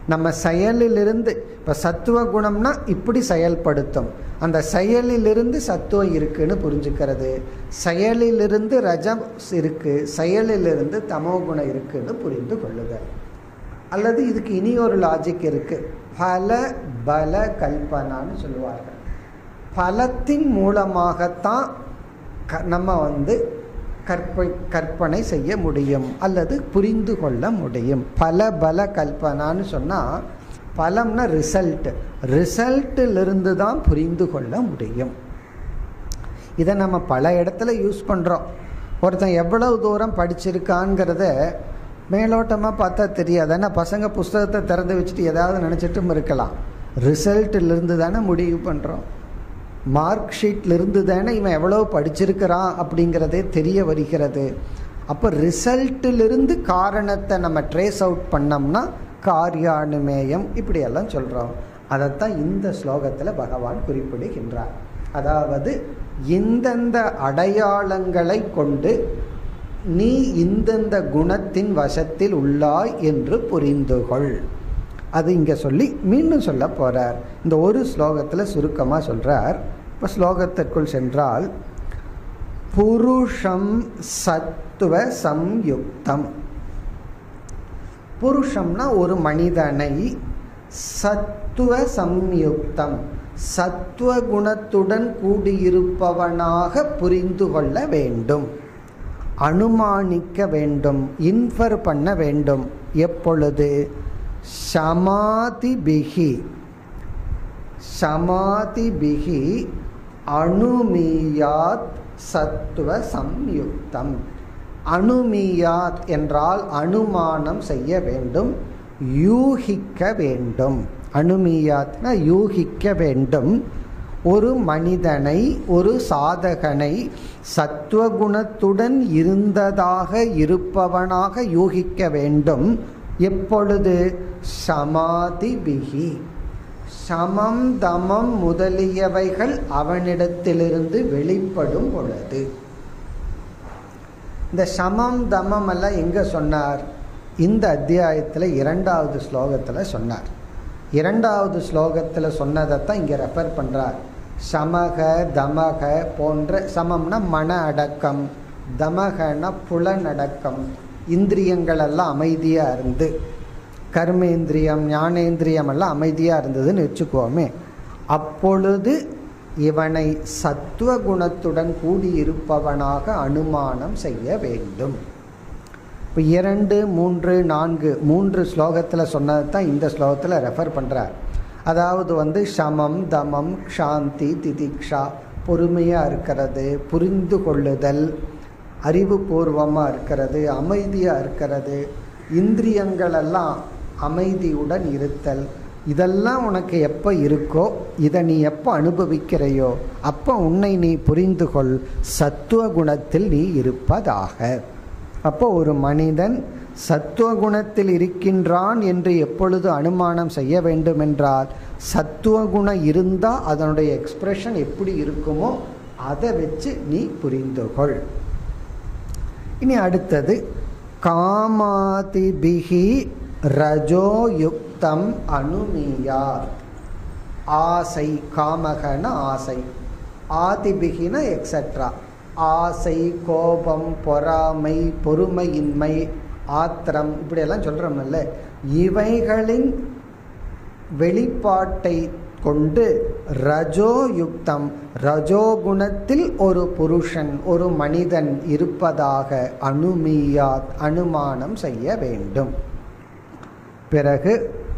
நம்ம செயலிலிருந்து இப்போ சத்துவ குணம்னா இப்படி செயல்படுத்தும் அந்த செயலிலிருந்து சத்துவம் இருக்குன்னு புரிஞ்சுக்கிறது செயலிலிருந்து ரஜம் இருக்கு செயலிலிருந்து தமோ குணம் இருக்குன்னு புரிந்து கொள்ளுதல் அல்லது இதுக்கு இனி ஒரு லாஜிக் இருக்கு பல பல கல்பனான்னு சொல்லுவார்கள் பலத்தின் மூலமாகத்தான் க நம்ம வந்து கற்பை கற்பனை செய்ய முடியும் அல்லது புரிந்து கொள்ள முடியும் பல பல கல்பனான்னு சொன்னால் பலம்னா ரிசல்ட் ரிசல்ட்டிலிருந்து தான் புரிந்து கொள்ள முடியும் இதை நம்ம பல இடத்துல யூஸ் பண்ணுறோம் ஒருத்தன் எவ்வளவு தூரம் படிச்சிருக்காங்கிறத மேலோட்டமாக பார்த்தா தெரியாது ஆனால் பசங்க புஸ்தகத்தை திறந்து வச்சுட்டு ஏதாவது நினச்சிட்டும் இருக்கலாம் ரிசல்ட்டிலிருந்து தானே முடிவு பண்ணுறோம் மார்க் ஷீட்லேருந்து தானே இவன் எவ்வளோ படிச்சிருக்கிறான் அப்படிங்கிறதே தெரிய வருகிறது அப்போ ரிசல்ட்டிலிருந்து காரணத்தை நம்ம ட்ரேஸ் அவுட் பண்ணோம்னா காரியானுமேயம் இப்படியெல்லாம் சொல்கிறோம் அதைத்தான் இந்த ஸ்லோகத்தில் பகவான் குறிப்பிடுகின்றார் அதாவது இந்தந்த அடையாளங்களை கொண்டு நீ இந்தந்த குணத்தின் வசத்தில் உள்ளாய் என்று புரிந்துகொள் அது இங்கே சொல்லி மீண்டும் சொல்ல போகிறார் இந்த ஒரு ஸ்லோகத்தில் சுருக்கமாக சொல்கிறார் இப்போ ஸ்லோகத்திற்குள் சென்றால் புருஷம் சத்துவ சம்யுக்தம் புருஷம்னா ஒரு மனிதனை சத்துவ சம்யுக்தம் சத்துவ குணத்துடன் கூடியிருப்பவனாக புரிந்து கொள்ள வேண்டும் அனுமானிக்க வேண்டும் இன்ஃபர் பண்ண வேண்டும் எப்பொழுது சமாதிபிகி சமாதிபிகி அணுமீயாத் சத்துவ சம்யுக்தம் அணுமீயாத் என்றால் அனுமானம் செய்ய வேண்டும் யூகிக்க வேண்டும் அணுமீயாத்னா யூகிக்க வேண்டும் ஒரு மனிதனை ஒரு சாதகனை சத்துவகுணத்துடன் இருந்ததாக இருப்பவனாக யூகிக்க வேண்டும் எப்பொழுது சமாதி பிகி சமம் தமம் முதலியவைகள் அவனிடத்திலிருந்து வெளிப்படும் பொழுது இந்த சமம் தமம் எல்லாம் எங்க சொன்னார் இந்த அத்தியாயத்தில் இரண்டாவது ஸ்லோகத்தில் சொன்னார் இரண்டாவது ஸ்லோகத்தில் சொன்னதைத்தான் இங்கே ரெஃபர் பண்ணுறார் சமக தமக போன்ற சமம்னா மன அடக்கம் தமகன புலனடக்கம் இந்திரியங்கள் எல்லாம் அமைதியாக இருந்து கர்மேந்திரியம் ஞானேந்திரியம் எல்லாம் அமைதியாக இருந்ததுன்னு வச்சுக்கோமே அப்பொழுது இவனை சத்துவ குணத்துடன் கூடியிருப்பவனாக அனுமானம் செய்ய வேண்டும் இப்போ இரண்டு மூன்று நான்கு மூன்று ஸ்லோகத்தில் சொன்னது தான் இந்த ஸ்லோகத்தில் ரெஃபர் பண்ணுறார் அதாவது வந்து சமம் தமம் சாந்தி திதிக்ஷா பொறுமையாக இருக்கிறது புரிந்து கொள்ளுதல் அறிவுபூர்வமாக இருக்கிறது அமைதியாக இருக்கிறது இந்திரியங்களெல்லாம் அமைதியுடன் இருத்தல் இதெல்லாம் உனக்கு எப்போ இருக்கோ இதை நீ எப்போ அனுபவிக்கிறையோ அப்போ உன்னை நீ புரிந்து கொள் சத்துவ குணத்தில் நீ இருப்பதாக அப்போ ஒரு மனிதன் சத்துவ குணத்தில் இருக்கின்றான் என்று எப்பொழுது அனுமானம் செய்ய வேண்டும் என்றால் சத்துவ குணம் இருந்தால் அதனுடைய எக்ஸ்பிரஷன் எப்படி இருக்குமோ அதை வச்சு நீ புரிந்து கொள் இனி அடுத்தது காமாதிபிகி ரஜோயுக்தம் அனுமீயார் ஆசை காமகன ஆசை ஆதிபிகின எக்ஸட்ரா ஆசை கோபம் பொறாமை பொறுமையின்மை ஆத்திரம் இப்படியெல்லாம் சொல்கிறோம்ல இவைகளின் வெளிப்பாட்டை கொண்டு ரஜோயுக்தம் ரஜோகுணத்தில் ஒரு புருஷன் ஒரு மனிதன் இருப்பதாக அனுமீயாத் அனுமானம் செய்ய வேண்டும் பிறகு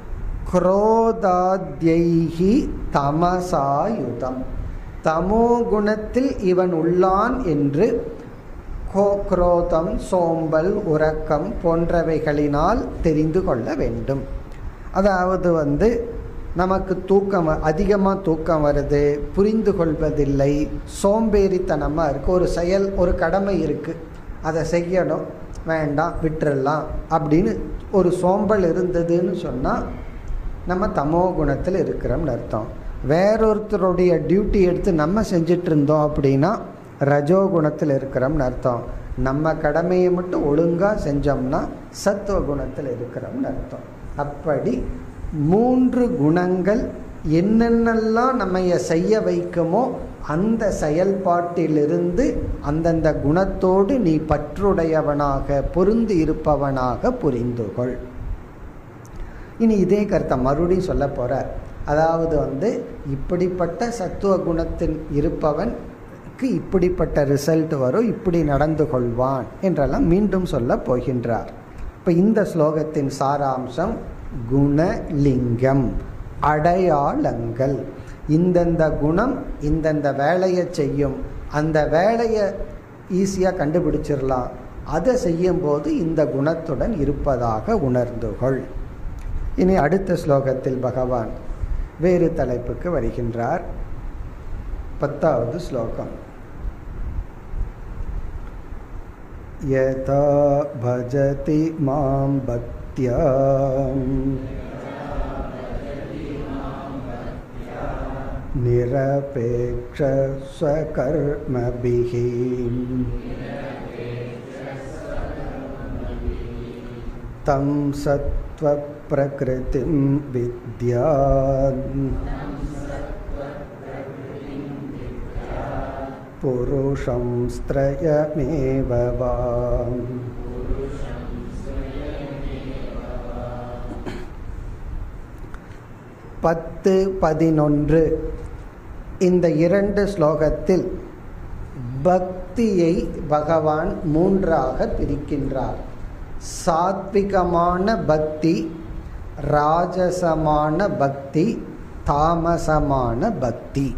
குரோதாத்யைகி தமசாயுதம் தமோ குணத்தில் இவன் உள்ளான் என்று கோக்ரோதம் சோம்பல் உறக்கம் போன்றவைகளினால் தெரிந்து கொள்ள வேண்டும் அதாவது வந்து நமக்கு தூக்கம் அதிகமாக தூக்கம் வருது புரிந்து கொள்வதில்லை சோம்பேறித்தனமாக இருக்குது ஒரு செயல் ஒரு கடமை இருக்குது அதை செய்யணும் வேண்டாம் விட்டுறலாம் அப்படின்னு ஒரு சோம்பல் இருந்ததுன்னு சொன்னால் நம்ம தமோ குணத்தில் இருக்கிறோம்னு அர்த்தம் வேறொருத்தருடைய டியூட்டி எடுத்து நம்ம செஞ்சிட்டு இருந்தோம் அப்படின்னா ரஜோ குணத்தில் இருக்கிறோம்னு அர்த்தம் நம்ம கடமையை மட்டும் ஒழுங்காக செஞ்சோம்னா சத்துவ குணத்தில் இருக்கிறோம்னு அர்த்தம் அப்படி மூன்று குணங்கள் என்னென்னலாம் நம்மைய செய்ய வைக்குமோ அந்த செயல்பாட்டிலிருந்து அந்தந்த குணத்தோடு நீ பற்றுடையவனாக பொருந்தி இருப்பவனாக புரிந்துகொள் இனி இதே கருத்தை மறுபடியும் சொல்ல போற அதாவது வந்து இப்படிப்பட்ட சத்துவ குணத்தில் இருப்பவனுக்கு இப்படிப்பட்ட ரிசல்ட் வரும் இப்படி நடந்து கொள்வான் என்றெல்லாம் மீண்டும் சொல்ல போகின்றார் இப்போ இந்த ஸ்லோகத்தின் சாராம்சம் குணலிங்கம் அடையாளங்கள் இந்தந்த குணம் இந்தந்த வேலையை செய்யும் அந்த வேலையை ஈஸியாக கண்டுபிடிச்சிடலாம் அதை செய்யும்போது இந்த குணத்துடன் இருப்பதாக உணர்ந்துகொள் இனி அடுத்த ஸ்லோகத்தில் பகவான் வேறு தலைப்புக்கு வருகின்றார் பத்தாவது ஸ்லோகம் யதா பஜதி மாம் பக்தியா நிரபேக்ஷ ஸ்வகர்மபிஹி तं सत्त्वप्रकृतिं विद्यात् पुरुषं स्त्रयमेव वा பத்து பதினொன்று இந்த இரண்டு ஸ்லோகத்தில் பக்தியை பகவான் மூன்றாக பிரிக்கின்றார் சாத்விகமான பக்தி ராஜசமான பக்தி தாமசமான பக்தி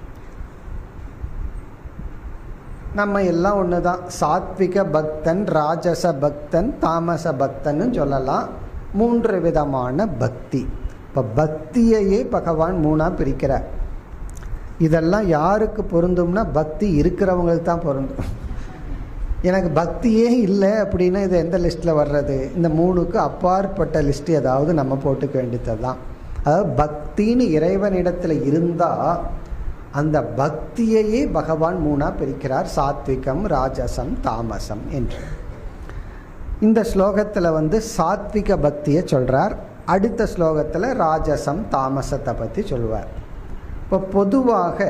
நம்ம எல்லாம் ஒன்று தான் சாத்விக பக்தன் ராஜச பக்தன் தாமச பக்தன்னு சொல்லலாம் மூன்று விதமான பக்தி இப்போ பக்தியையே பகவான் மூணாக பிரிக்கிறார் இதெல்லாம் யாருக்கு பொருந்தும்னா பக்தி இருக்கிறவங்களுக்கு தான் பொருந்தும் எனக்கு பக்தியே இல்லை அப்படின்னா இது எந்த லிஸ்ட்டில் வர்றது இந்த மூணுக்கு அப்பாற்பட்ட லிஸ்ட் ஏதாவது நம்ம போட்டுக்க வேண்டியது தான் அதாவது பக்தின்னு இறைவனிடத்தில் இருந்தால் அந்த பக்தியையே பகவான் மூணாக பிரிக்கிறார் சாத்விகம் ராஜசம் தாமசம் என்று இந்த ஸ்லோகத்தில் வந்து சாத்விக பக்தியை சொல்கிறார் அடுத்த ஸ்லோகத்தில் ராஜசம் தாமசத்தை பற்றி சொல்லுவார் இப்போ பொதுவாக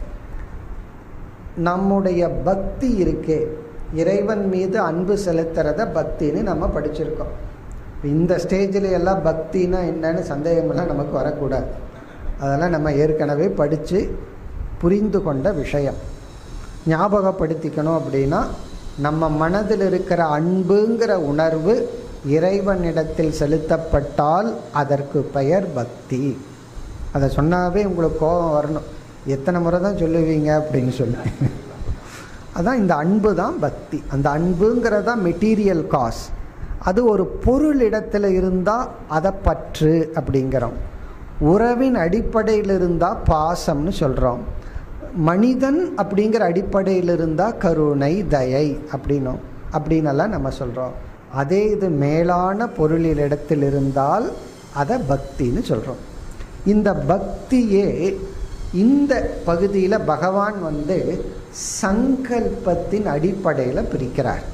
நம்முடைய பக்தி இருக்கே இறைவன் மீது அன்பு செலுத்துறத பக்தின்னு நம்ம படிச்சிருக்கோம் இந்த ஸ்டேஜில் எல்லாம் பக்தினா என்னன்னு சந்தேகமெல்லாம் நமக்கு வரக்கூடாது அதெல்லாம் நம்ம ஏற்கனவே படித்து புரிந்து கொண்ட விஷயம் ஞாபகப்படுத்திக்கணும் அப்படின்னா நம்ம மனதில் இருக்கிற அன்புங்கிற உணர்வு இறைவனிடத்தில் செலுத்தப்பட்டால் அதற்கு பெயர் பக்தி அதை சொன்னாவே உங்களுக்கு கோபம் வரணும் எத்தனை முறை தான் சொல்லுவீங்க அப்படின்னு சொல்லி அதான் இந்த அன்பு தான் பக்தி அந்த அன்புங்கிறது தான் மெட்டீரியல் காஸ் அது ஒரு பொருள் இடத்துல இருந்தால் அதை பற்று அப்படிங்கிறோம் உறவின் அடிப்படையில் இருந்தால் பாசம்னு சொல்கிறோம் மனிதன் அப்படிங்கிற அடிப்படையில் இருந்தால் கருணை தயை அப்படின்னும் அப்படின்னெல்லாம் நம்ம சொல்கிறோம் அதே இது மேலான பொருளில் இடத்தில் இருந்தால் அதை பக்தின்னு சொல்கிறோம் இந்த பக்தியே இந்த பகுதியில் பகவான் வந்து சங்கல்பத்தின் அடிப்படையில் பிரிக்கிறார்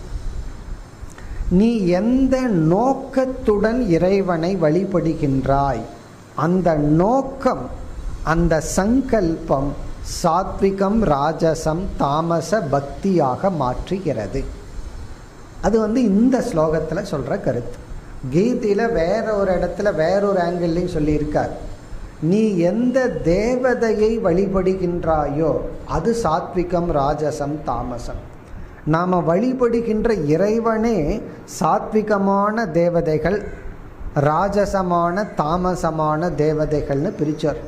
நீ எந்த நோக்கத்துடன் இறைவனை வழிபடுகின்றாய் அந்த நோக்கம் அந்த சங்கல்பம் சாத்விகம் ராஜசம் தாமச பக்தியாக மாற்றுகிறது அது வந்து இந்த ஸ்லோகத்தில் சொல்கிற கருத்து கீதையில் வேற ஒரு இடத்துல வேறொரு ஆங்கிள்லையும் சொல்லியிருக்கார் நீ எந்த தேவதையை வழிபடுகின்றாயோ அது சாத்விகம் ராஜசம் தாமசம் நாம் வழிபடுகின்ற இறைவனே சாத்விகமான தேவதைகள் ராஜசமான தாமசமான தேவதைகள்னு பிரிச்சார்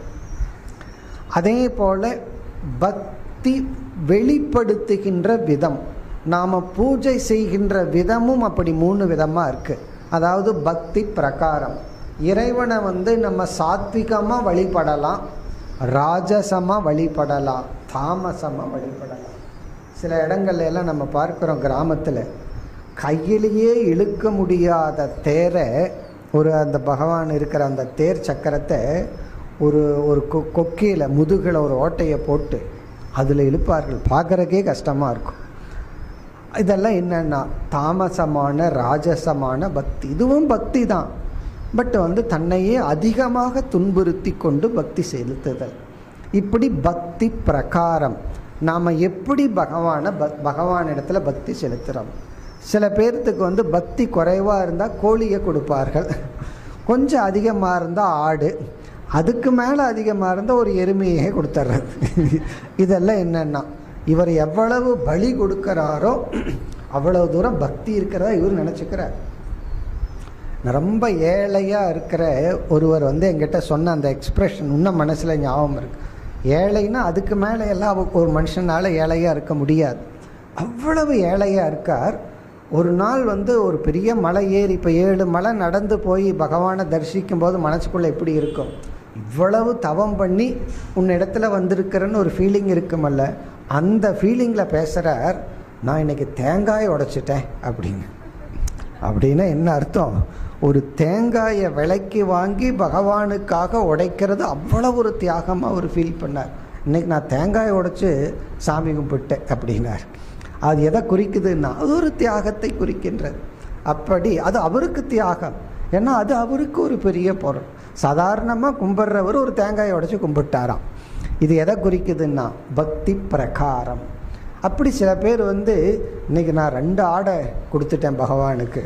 அதே போல பக்தி வெளிப்படுத்துகின்ற விதம் நாம் பூஜை செய்கின்ற விதமும் அப்படி மூணு விதமாக இருக்குது அதாவது பக்தி பிரகாரம் இறைவனை வந்து நம்ம சாத்விகமாக வழிபடலாம் ராஜசமாக வழிபடலாம் தாமசமாக வழிபடலாம் சில இடங்கள்ல எல்லாம் நம்ம பார்க்குறோம் கிராமத்தில் கையிலேயே இழுக்க முடியாத தேரை ஒரு அந்த பகவான் இருக்கிற அந்த தேர் சக்கரத்தை ஒரு ஒரு கொ கொக்கியில் முதுகில் ஒரு ஓட்டையை போட்டு அதில் இழுப்பார்கள் பார்க்குறக்கே கஷ்டமாக இருக்கும் இதெல்லாம் என்னன்னா தாமசமான ராஜசமான பக்தி இதுவும் பக்தி தான் பட் வந்து தன்னையே அதிகமாக துன்புறுத்தி கொண்டு பக்தி செலுத்துதல் இப்படி பக்தி பிரகாரம் நாம் எப்படி பகவானை ப பகவான் இடத்துல பக்தி செலுத்துகிறோம் சில பேர்த்துக்கு வந்து பக்தி குறைவாக இருந்தால் கோழியை கொடுப்பார்கள் கொஞ்சம் அதிகமாக இருந்தால் ஆடு அதுக்கு மேலே அதிகமாக இருந்தால் ஒரு எருமையே கொடுத்துட்றது இதெல்லாம் என்னென்னா இவர் எவ்வளவு பலி கொடுக்குறாரோ அவ்வளவு தூரம் பக்தி இருக்கிறதா இவர் நினச்சிக்கிறார் ரொம்ப ஏழையாக இருக்கிற ஒருவர் வந்து எங்கிட்ட சொன்ன அந்த எக்ஸ்ப்ரெஷன் இன்னும் மனசில் ஞாபகம் இருக்கு ஏழைன்னா அதுக்கு மேலே எல்லாம் ஒரு மனுஷனால் ஏழையாக இருக்க முடியாது அவ்வளவு ஏழையாக இருக்கார் ஒரு நாள் வந்து ஒரு பெரிய மலை ஏறி இப்போ ஏழு மலை நடந்து போய் பகவானை தரிசிக்கும் போது மனசுக்குள்ளே எப்படி இருக்கும் இவ்வளவு தவம் பண்ணி உன்னிடத்துல வந்திருக்கிறன்னு ஒரு ஃபீலிங் இருக்குமல்ல அந்த ஃபீலிங்கில் பேசுகிறார் நான் இன்னைக்கு தேங்காய் உடைச்சிட்டேன் அப்படின்னு அப்படின்னா என்ன அர்த்தம் ஒரு தேங்காயை விலைக்கு வாங்கி பகவானுக்காக உடைக்கிறது அவ்வளவு ஒரு தியாகமாக அவர் ஃபீல் பண்ணார் இன்னைக்கு நான் தேங்காய் உடைச்சு சாமி கும்பிட்டேன் அப்படின்னார் அது எதை குறிக்குதுன்னா அது ஒரு தியாகத்தை குறிக்கின்றது அப்படி அது அவருக்கு தியாகம் ஏன்னா அது அவருக்கு ஒரு பெரிய பொருள் சாதாரணமாக கும்பிட்றவர் ஒரு தேங்காயை உடைச்சு கும்பிட்டாராம் இது எதை குறிக்குதுன்னா பக்தி பிரகாரம் அப்படி சில பேர் வந்து இன்னைக்கு நான் ரெண்டு ஆடை கொடுத்துட்டேன் பகவானுக்கு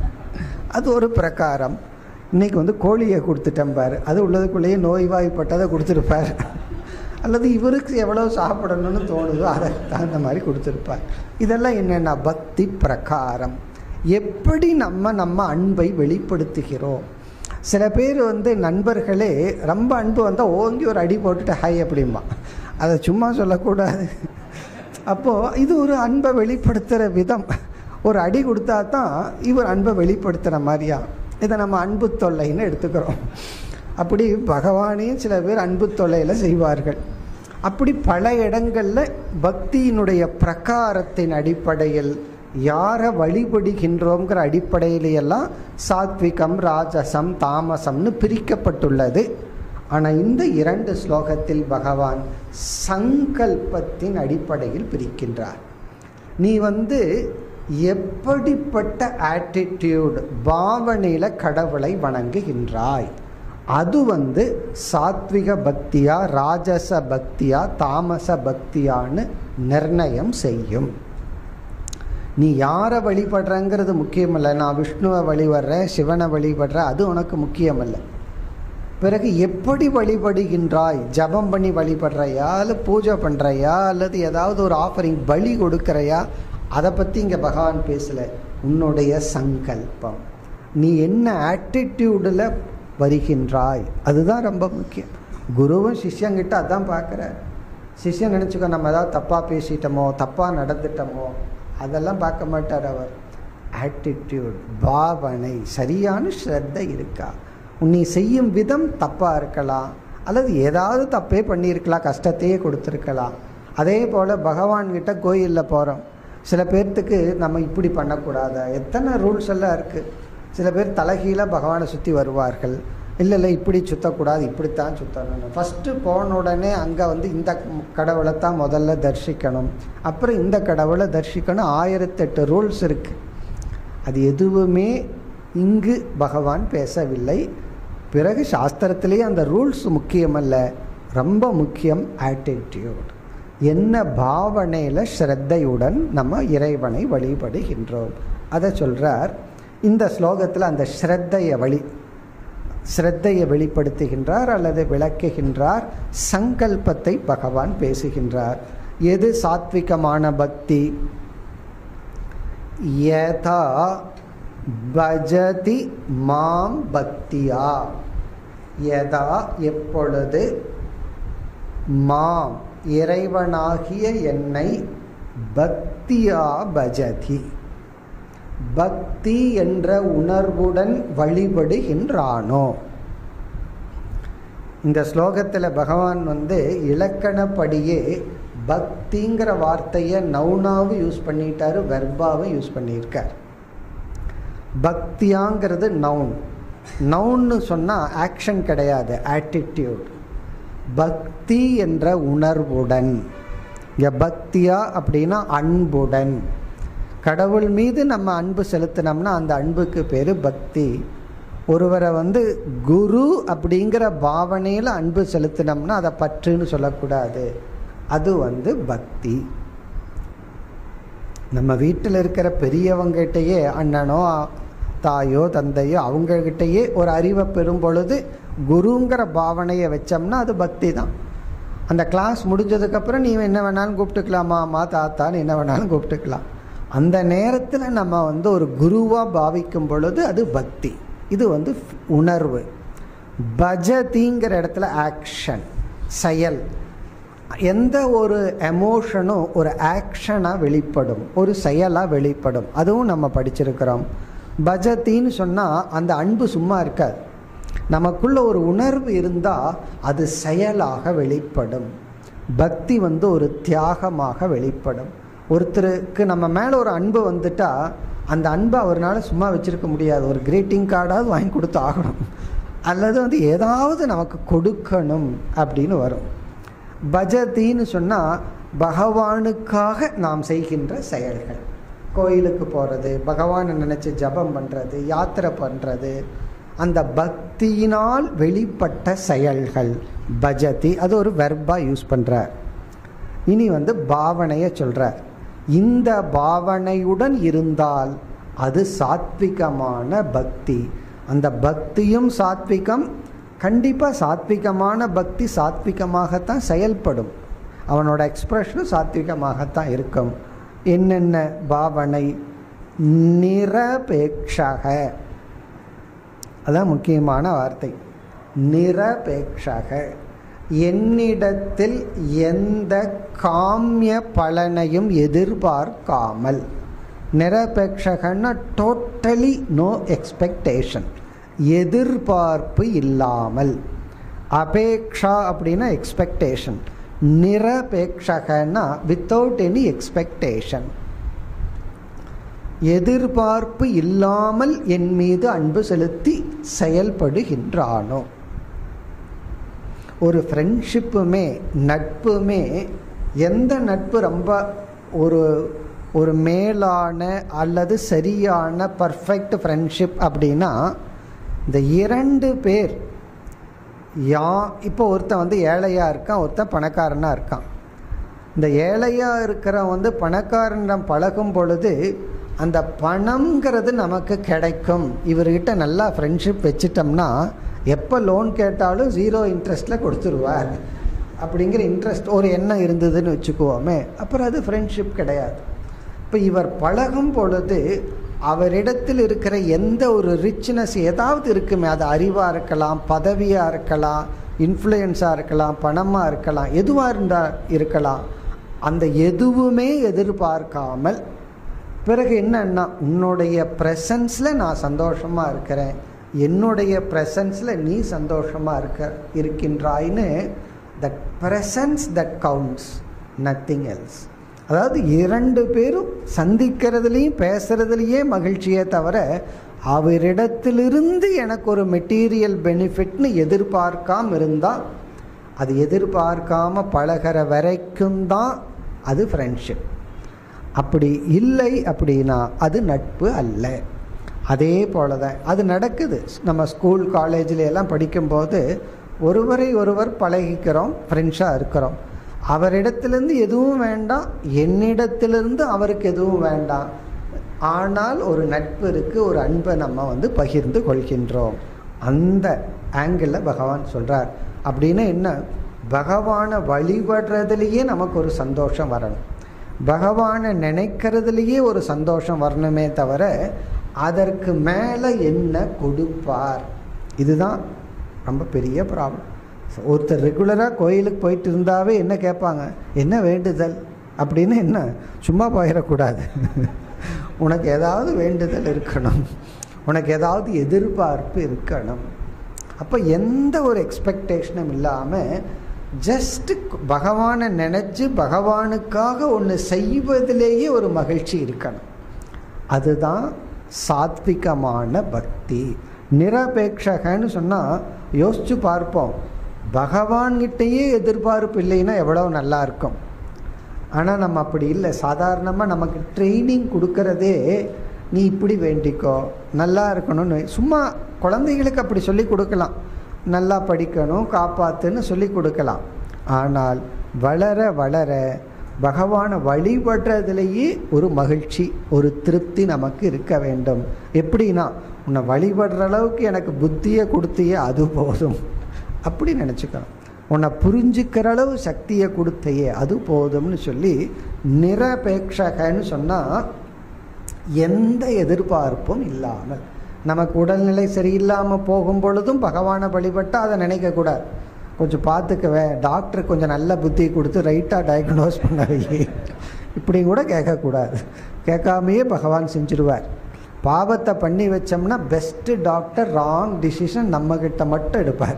அது ஒரு பிரகாரம் இன்னைக்கு வந்து கோழியை கொடுத்துட்டேன் பாரு அது உள்ளதுக்குள்ளேயே நோய்வாய்ப்பட்டதை கொடுத்துருப்பார் அல்லது இவருக்கு எவ்வளோ சாப்பிடணும்னு தோணுதோ அதை தகுந்த மாதிரி கொடுத்துருப்பார் இதெல்லாம் என்னென்னா பக்தி பிரகாரம் எப்படி நம்ம நம்ம அன்பை வெளிப்படுத்துகிறோம் சில பேர் வந்து நண்பர்களே ரொம்ப அன்பு வந்தால் ஓங்கி ஒரு அடி போட்டுட்டு ஹை அப்படிம்பா அதை சும்மா சொல்லக்கூடாது அப்போது இது ஒரு அன்பை வெளிப்படுத்துகிற விதம் ஒரு அடி கொடுத்தா தான் இவர் அன்பை வெளிப்படுத்துகிற மாதிரியா இதை நம்ம அன்பு தொல்லைன்னு எடுத்துக்கிறோம் அப்படி பகவானையும் சில பேர் அன்பு தொல்லையில் செய்வார்கள் அப்படி பல இடங்களில் பக்தியினுடைய பிரகாரத்தின் அடிப்படையில் யாரை வழிபடுகின்றோங்கிற அடிப்படையிலையெல்லாம் சாத்விகம் ராஜசம் தாமசம்னு பிரிக்கப்பட்டுள்ளது ஆனால் இந்த இரண்டு ஸ்லோகத்தில் பகவான் சங்கல்பத்தின் அடிப்படையில் பிரிக்கின்றார் நீ வந்து எப்படிப்பட்ட ஆட்டிடியூட் பாவனையில் கடவுளை வணங்குகின்றாய் அது வந்து சாத்விக பக்தியா ராஜச பக்தியா தாமச பக்தியான்னு நிர்ணயம் செய்யும் நீ யாரை வழிபடுறங்கிறது முக்கியமல்ல நான் விஷ்ணுவை வழிபடுறேன் சிவனை வழிபடுறேன் அது உனக்கு முக்கியமல்ல பிறகு எப்படி வழிபடுகின்றாய் ஜபம் பண்ணி வழிபடுறையா இல்லை பூஜை பண்ணுறையா அல்லது ஏதாவது ஒரு ஆஃபரிங் பலி கொடுக்குறையா அதை பற்றி இங்கே பகவான் பேசலை உன்னுடைய சங்கல்பம் நீ என்ன ஆட்டிடியூடில் வருகின்றாய் அதுதான் ரொம்ப முக்கியம் குருவும் சிஷ்யங்கிட்ட அதான் பார்க்குறார் சிஷ்யன் நினச்சிக்கோ நம்ம ஏதாவது தப்பாக பேசிட்டோமோ தப்பாக நடந்துட்டோமோ அதெல்லாம் பார்க்க மாட்டார் அவர் ஆட்டிடியூட் பாவனை சரியான ஸ்ரத்தை இருக்கா நீ செய்யும் விதம் தப்பாக இருக்கலாம் அல்லது ஏதாவது தப்பே பண்ணியிருக்கலாம் கஷ்டத்தையே கொடுத்துருக்கலாம் அதே போல் பகவான்கிட்ட கோயிலில் போகிறோம் சில பேர்த்துக்கு நம்ம இப்படி பண்ணக்கூடாதா எத்தனை ரூல்ஸ் எல்லாம் இருக்குது சில பேர் தலைகீழாக பகவானை சுற்றி வருவார்கள் இல்லை இல்லை இப்படி சுற்றக்கூடாது இப்படித்தான் சுற்றணும் ஃபஸ்ட்டு போன உடனே அங்கே வந்து இந்த கடவுளை தான் முதல்ல தரிசிக்கணும் அப்புறம் இந்த கடவுளை தரிசிக்கணும் ஆயிரத்தெட்டு ரூல்ஸ் இருக்குது அது எதுவுமே இங்கு பகவான் பேசவில்லை பிறகு சாஸ்திரத்திலேயே அந்த ரூல்ஸ் முக்கியமல்ல ரொம்ப முக்கியம் ஆட்டிடியூட் என்ன பாவனையில் ஸ்ரத்தையுடன் நம்ம இறைவனை வழிபடுகின்றோம் அதை சொல்கிறார் இந்த ஸ்லோகத்தில் அந்த ஸ்ரத்தையை வழி ஸ்ரத்தையை வெளிப்படுத்துகின்றார் அல்லது விளக்குகின்றார் சங்கல்பத்தை பகவான் பேசுகின்றார் எது சாத்விகமான பக்தி யதா பஜதி மாம் பக்தியா யதா எப்பொழுது மாம் இறைவனாகிய என்னை பக்தியா பஜதி பக்தி என்ற உணர்வுடன் வழிபடுகின்றானோ இந்த ஸ்லோகத்தில் பகவான் வந்து இலக்கணப்படியே பக்திங்கிற வார்த்தையை நவுனாவும் யூஸ் பண்ணிட்டாரு வெர்பாவும் யூஸ் பண்ணியிருக்கார் பக்தியாங்கிறது நவுன் நவுன்னு சொன்னால் ஆக்ஷன் கிடையாது ஆட்டிடியூட் பக்தி என்ற உணர்வுடன் இங்கே பக்தியா அப்படின்னா அன்புடன் கடவுள் மீது நம்ம அன்பு செலுத்தினோம்னா அந்த அன்புக்கு பேர் பக்தி ஒருவரை வந்து குரு அப்படிங்கிற பாவனையில் அன்பு செலுத்தினோம்னா அதை பற்றுன்னு சொல்லக்கூடாது அது வந்து பக்தி நம்ம வீட்டில் இருக்கிற பெரியவங்ககிட்டயே அண்ணனோ தாயோ தந்தையோ அவங்ககிட்டயே ஒரு அறிவை பெறும் பொழுது குருங்கிற பாவனையை வச்சோம்னா அது பக்தி தான் அந்த கிளாஸ் முடிஞ்சதுக்கப்புறம் நீ என்ன வேணாலும் கூப்பிட்டுக்கலாமா அம்மா தாத்தான்னு என்ன வேணாலும் கூப்பிட்டுக்கலாம் அந்த நேரத்தில் நம்ம வந்து ஒரு குருவாக பாவிக்கும் பொழுது அது பக்தி இது வந்து உணர்வு பஜதிங்கிற இடத்துல ஆக்ஷன் செயல் எந்த ஒரு எமோஷனும் ஒரு ஆக்ஷனாக வெளிப்படும் ஒரு செயலாக வெளிப்படும் அதுவும் நம்ம படிச்சிருக்கிறோம் பஜத்தின்னு சொன்னால் அந்த அன்பு சும்மா இருக்காது நமக்குள்ள ஒரு உணர்வு இருந்தால் அது செயலாக வெளிப்படும் பக்தி வந்து ஒரு தியாகமாக வெளிப்படும் ஒருத்தருக்கு நம்ம மேலே ஒரு அன்பு வந்துட்டா அந்த அன்பை அவரால் சும்மா வச்சுருக்க முடியாது ஒரு கிரீட்டிங் கார்டாவது வாங்கி கொடுத்து ஆகணும் அல்லது வந்து ஏதாவது நமக்கு கொடுக்கணும் அப்படின்னு வரும் பஜத்தின்னு சொன்னால் பகவானுக்காக நாம் செய்கின்ற செயல்கள் கோயிலுக்கு போகிறது பகவானை நினச்சி ஜபம் பண்ணுறது யாத்திரை பண்ணுறது அந்த பக்தியினால் வெளிப்பட்ட செயல்கள் பஜதி அது ஒரு வெர்பாக யூஸ் பண்ணுறார் இனி வந்து பாவனையை சொல்கிறார் இந்த பாவனையுடன் இருந்தால் அது சாத்விகமான பக்தி அந்த பக்தியும் சாத்விகம் கண்டிப்பாக சாத்விகமான பக்தி சாத்விகமாகத்தான் செயல்படும் அவனோட எக்ஸ்பிரஷனும் சாத்விகமாகத்தான் இருக்கும் என்னென்ன பாவனை நிரபேட்சக அதான் முக்கியமான வார்த்தை நிரபேட்சக என்னிடத்தில் எந்த காமிய பலனையும் எதிர்பார்க்காமல் நிரபேட்சகன்னா டோட்டலி நோ எக்ஸ்பெக்டேஷன் எதிர்பார்ப்பு இல்லாமல் அபேக்ஷா அப்படின்னா எக்ஸ்பெக்டேஷன் நிரபேட்சகன்னா வித்தவுட் எனி எக்ஸ்பெக்டேஷன் எதிர்பார்ப்பு இல்லாமல் என் மீது அன்பு செலுத்தி செயல்படுகின்றானோ ஒரு ஃப்ரெண்ட்ஷிப்புமே நட்புமே எந்த நட்பு ரொம்ப ஒரு ஒரு மேலான அல்லது சரியான பர்ஃபெக்ட் ஃப்ரெண்ட்ஷிப் அப்படின்னா இந்த இரண்டு பேர் யா இப்போ ஒருத்தன் வந்து ஏழையாக இருக்கான் ஒருத்தன் பணக்காரனாக இருக்கான் இந்த ஏழையாக இருக்கிறவன் வந்து பணக்காரனிடம் பழகும் பொழுது அந்த பணம்ங்கிறது நமக்கு கிடைக்கும் இவர்கிட்ட நல்லா ஃப்ரெண்ட்ஷிப் வச்சிட்டோம்னா எப்போ லோன் கேட்டாலும் ஜீரோ இன்ட்ரெஸ்ட்டில் கொடுத்துருவார் அப்படிங்கிற இன்ட்ரெஸ்ட் ஒரு எண்ணம் இருந்ததுன்னு வச்சுக்குவோமே அப்புறம் அது ஃப்ரெண்ட்ஷிப் கிடையாது இப்போ இவர் பழகும் பொழுது அவரிடத்தில் இருக்கிற எந்த ஒரு ரிச்னஸ் ஏதாவது இருக்குமே அது அறிவாக இருக்கலாம் பதவியாக இருக்கலாம் இன்ஃப்ளூயன்ஸாக இருக்கலாம் பணமாக இருக்கலாம் எதுவாக இருந்தால் இருக்கலாம் அந்த எதுவுமே எதிர்பார்க்காமல் பிறகு என்னன்னா உன்னுடைய ப்ரெசன்ஸில் நான் சந்தோஷமாக இருக்கிறேன் என்னுடைய ப்ரெசன்ஸில் நீ சந்தோஷமாக இருக்க இருக்கின்றாய்னு that presence that counts nothing else அதாவது இரண்டு பேரும் சந்திக்கிறதுலையும் பேசுறதுலையே மகிழ்ச்சியே தவிர அவரிடத்திலிருந்து எனக்கு ஒரு மெட்டீரியல் பெனிஃபிட்னு எதிர்பார்க்காம இருந்தால் அது எதிர்பார்க்காம பழகிற வரைக்கும் தான் அது ஃப்ரெண்ட்ஷிப் அப்படி இல்லை அப்படின்னா அது நட்பு அல்ல அதே போல தான் அது நடக்குது நம்ம ஸ்கூல் காலேஜில் எல்லாம் படிக்கும்போது ஒருவரை ஒருவர் பழகிக்கிறோம் ஃப்ரெண்ட்ஸாக இருக்கிறோம் அவரிடத்திலிருந்து எதுவும் வேண்டாம் என்னிடத்திலிருந்து அவருக்கு எதுவும் வேண்டாம் ஆனால் ஒரு நட்பு இருக்கு ஒரு அன்பை நம்ம வந்து பகிர்ந்து கொள்கின்றோம் அந்த ஆங்கிளில் பகவான் சொல்கிறார் அப்படின்னா என்ன பகவானை வழிபடுறதுலேயே நமக்கு ஒரு சந்தோஷம் வரணும் பகவானை நினைக்கிறதுலேயே ஒரு சந்தோஷம் வரணுமே தவிர அதற்கு மேலே என்ன கொடுப்பார் இதுதான் ரொம்ப பெரிய ப்ராப்ளம் ஒருத்தர் ரெகுலராக கோயிலுக்கு போயிட்டு இருந்தாவே என்ன கேட்பாங்க என்ன வேண்டுதல் அப்படின்னு என்ன சும்மா போயிடக்கூடாது உனக்கு ஏதாவது வேண்டுதல் இருக்கணும் உனக்கு ஏதாவது எதிர்பார்ப்பு இருக்கணும் அப்போ எந்த ஒரு எக்ஸ்பெக்டேஷனும் இல்லாமல் ஜஸ்ட் பகவானை நினச்சி பகவானுக்காக ஒன்று செய்வதிலேயே ஒரு மகிழ்ச்சி இருக்கணும் அதுதான் சாத்விகமான பக்தி நிரபேட்சகன்னு சொன்னால் யோசிச்சு பார்ப்போம் பகவான்கிட்டயே எதிர்பார்ப்பு இல்லைன்னா எவ்வளோ நல்லா இருக்கும் ஆனால் நம்ம அப்படி இல்லை சாதாரணமாக நமக்கு ட்ரைனிங் கொடுக்கறதே நீ இப்படி வேண்டிக்கோ நல்லா இருக்கணும்னு சும்மா குழந்தைகளுக்கு அப்படி சொல்லி கொடுக்கலாம் நல்லா படிக்கணும் காப்பாத்துன்னு சொல்லி கொடுக்கலாம் ஆனால் வளர வளர பகவானை வழிபடுறதுலேயே ஒரு மகிழ்ச்சி ஒரு திருப்தி நமக்கு இருக்க வேண்டும் எப்படின்னா உன்னை வழிபடுற அளவுக்கு எனக்கு புத்தியை கொடுத்தியே அது போதும் அப்படி நினச்சிக்கணும் உன்னை புரிஞ்சுக்கிற அளவு சக்தியை கொடுத்தையே அது போதும்னு சொல்லி நிரபேட்சகன்னு சொன்னால் எந்த எதிர்பார்ப்பும் இல்லாமல் நமக்கு உடல்நிலை சரியில்லாமல் போகும் பொழுதும் பகவானை வழிபட்டால் அதை நினைக்கக்கூடாது கொஞ்சம் பார்த்துக்கவே டாக்டர் கொஞ்சம் நல்ல புத்தி கொடுத்து ரைட்டாக டயக்னோஸ் பண்ண வை இப்படி கூட கேட்கக்கூடாது கேட்காமையே பகவான் செஞ்சிருவார் பாவத்தை பண்ணி வச்சோம்னா பெஸ்ட்டு டாக்டர் ராங் டிசிஷன் நம்மக்கிட்ட மட்டும் எடுப்பார்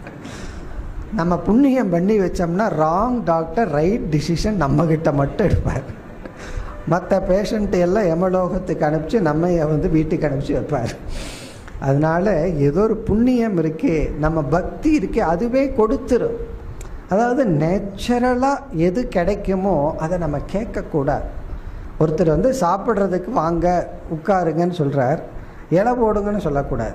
நம்ம புண்ணியம் பண்ணி வச்சோம்னா ராங் டாக்டர் ரைட் டிசிஷன் நம்மக்கிட்ட மட்டும் எடுப்பார் மற்ற பேஷண்ட் எல்லாம் எமலோகத்துக்கு அனுப்பிச்சு நம்ம வந்து வீட்டுக்கு அனுப்பிச்சு வைப்பார் அதனால ஏதோ ஒரு புண்ணியம் இருக்கே நம்ம பக்தி இருக்கே அதுவே கொடுத்துரும் அதாவது நேச்சுரலாக எது கிடைக்குமோ அதை நம்ம கேட்கக்கூடாது ஒருத்தர் வந்து சாப்பிட்றதுக்கு வாங்க உட்காருங்கன்னு சொல்கிறார் இலை போடுங்கன்னு சொல்லக்கூடாது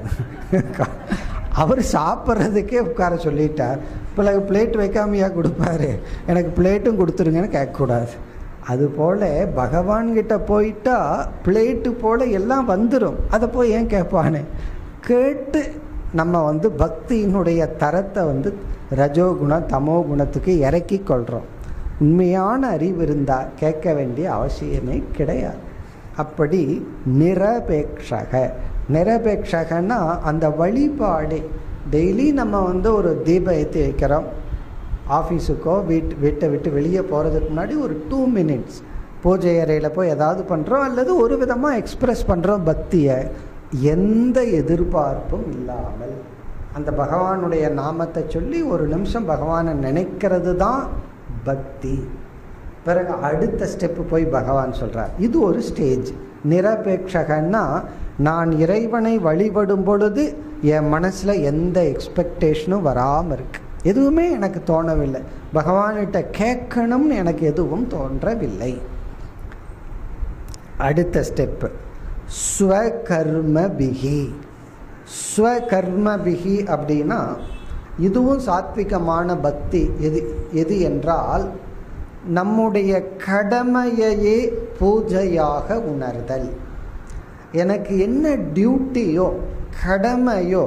அவர் சாப்பிட்றதுக்கே உட்கார சொல்லிட்டார் பிறகு பிளேட் வைக்காமையா கொடுப்பாரு எனக்கு பிளேட்டும் கொடுத்துருங்கன்னு கேட்கக்கூடாது அதுபோல் பகவான்கிட்ட போயிட்டா பிளேட்டு போல் எல்லாம் வந்துடும் அதை போய் ஏன் கேட்பானே கேட்டு நம்ம வந்து பக்தியினுடைய தரத்தை வந்து ரஜோகுணம் தமோ குணத்துக்கு இறக்கி கொள்கிறோம் உண்மையான அறிவு இருந்தால் கேட்க வேண்டிய அவசியமே கிடையாது அப்படி நிரபேட்சக நிரபேட்சகன்னா அந்த வழிபாடு டெய்லி நம்ம வந்து ஒரு தீபம் ஏற்றி வைக்கிறோம் ஆஃபீஸுக்கோ வீட் வீட்டை விட்டு வெளியே போகிறதுக்கு முன்னாடி ஒரு டூ மினிட்ஸ் பூஜை அறையில் போய் ஏதாவது பண்ணுறோம் அல்லது ஒரு விதமாக எக்ஸ்ப்ரெஸ் பண்ணுறோம் பக்தியை எந்த எதிர்பார்ப்பும் இல்லாமல் அந்த பகவானுடைய நாமத்தை சொல்லி ஒரு நிமிஷம் பகவானை நினைக்கிறது தான் பக்தி பிறகு அடுத்த ஸ்டெப்பு போய் பகவான் சொல்கிறார் இது ஒரு ஸ்டேஜ் நிரபேட்சகன்னா நான் இறைவனை வழிபடும் பொழுது என் மனசில் எந்த எக்ஸ்பெக்டேஷனும் வராமல் இருக்கு எதுவுமே எனக்கு தோணவில்லை பகவான்கிட்ட கேட்கணும்னு எனக்கு எதுவும் தோன்றவில்லை அடுத்த ஸ்டெப்பு ஸ்வகர்ம பிகி ஸ்வகர்ம பிகி அப்படின்னா இதுவும் சாத்விகமான பக்தி எது எது என்றால் நம்முடைய கடமையையே பூஜையாக உணர்தல் எனக்கு என்ன டியூட்டியோ கடமையோ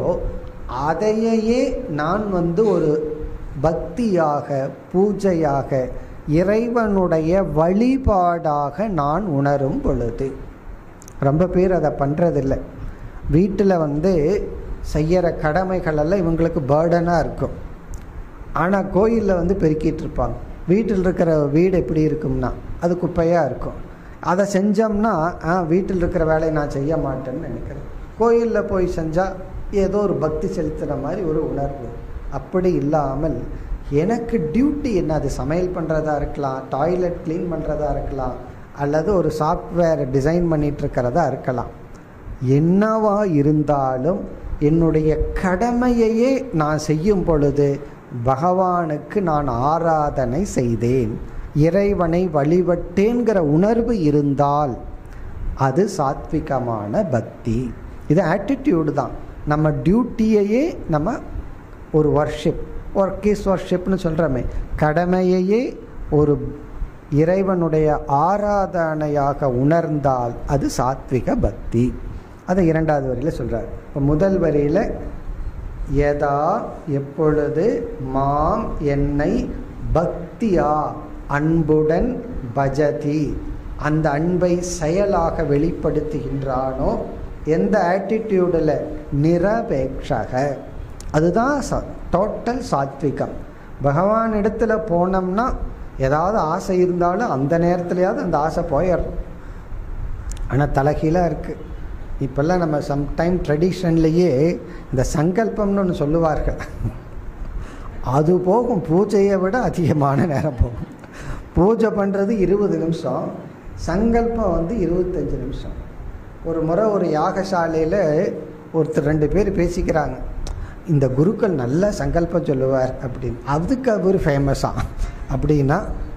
அதையே நான் வந்து ஒரு பக்தியாக பூஜையாக இறைவனுடைய வழிபாடாக நான் உணரும் பொழுது ரொம்ப பேர் அதை பண்ணுறதில்ல வீட்டில் வந்து செய்கிற கடமைகளெல்லாம் இவங்களுக்கு பேர்டனாக இருக்கும் ஆனால் கோயிலில் வந்து பெருக்கிட்டு இருப்பாங்க வீட்டில் இருக்கிற வீடு எப்படி இருக்கும்னா அது குப்பையாக இருக்கும் அதை செஞ்சோம்னா ஆ வீட்டில் இருக்கிற வேலையை நான் செய்ய மாட்டேன்னு நினைக்கிறேன் கோயிலில் போய் செஞ்சால் ஏதோ ஒரு பக்தி செலுத்துகிற மாதிரி ஒரு உணர்வு அப்படி இல்லாமல் எனக்கு டியூட்டி என்ன அது சமையல் பண்ணுறதா இருக்கலாம் டாய்லெட் க்ளீன் பண்ணுறதா இருக்கலாம் அல்லது ஒரு சாஃப்ட்வேர் டிசைன் பண்ணிட்டு இருக்கிறதா இருக்கலாம் என்னவா இருந்தாலும் என்னுடைய கடமையையே நான் செய்யும் பொழுது பகவானுக்கு நான் ஆராதனை செய்தேன் இறைவனை வழிபட்டேங்கிற உணர்வு இருந்தால் அது சாத்விகமான பக்தி இது ஆட்டிடியூடு தான் நம்ம டியூட்டியையே நம்ம ஒரு ஒர்ஷிப் ஒர்க் இஸ் ஒர்ஷிப்னு சொல்கிறோமே கடமையையே ஒரு இறைவனுடைய ஆராதனையாக உணர்ந்தால் அது சாத்விக பக்தி அதை இரண்டாவது வரியில் சொல்கிறார் இப்போ முதல் வரியில் எதா எப்பொழுது மாம் என்னை பக்தியா அன்புடன் பஜதி அந்த அன்பை செயலாக வெளிப்படுத்துகின்றானோ எந்த ஆட்டிடியூடில் நிரபேட்சக அதுதான் ச டோட்டல் சாத்விகம் பகவான் இடத்துல போனோம்னா ஏதாவது ஆசை இருந்தாலும் அந்த நேரத்துலையாவது அந்த ஆசை போயிடும் ஆனால் தலைகீழாக இருக்குது இப்போல்லாம் நம்ம சம்டைம் ட்ரெடிஷன்லேயே இந்த சங்கல்பம்னு ஒன்று சொல்லுவார்கள் அது போகும் பூஜையை விட அதிகமான நேரம் போகும் பூஜை பண்ணுறது இருபது நிமிஷம் சங்கல்பம் வந்து இருபத்தஞ்சி நிமிஷம் ஒரு முறை ஒரு யாகசாலையில் ஒருத்தர் ரெண்டு பேர் பேசிக்கிறாங்க இந்த குருக்கள் நல்ல சங்கல்பம் சொல்லுவார் அப்படின்னு அதுக்கு அவர் ஃபேமஸாக அப்படின்னா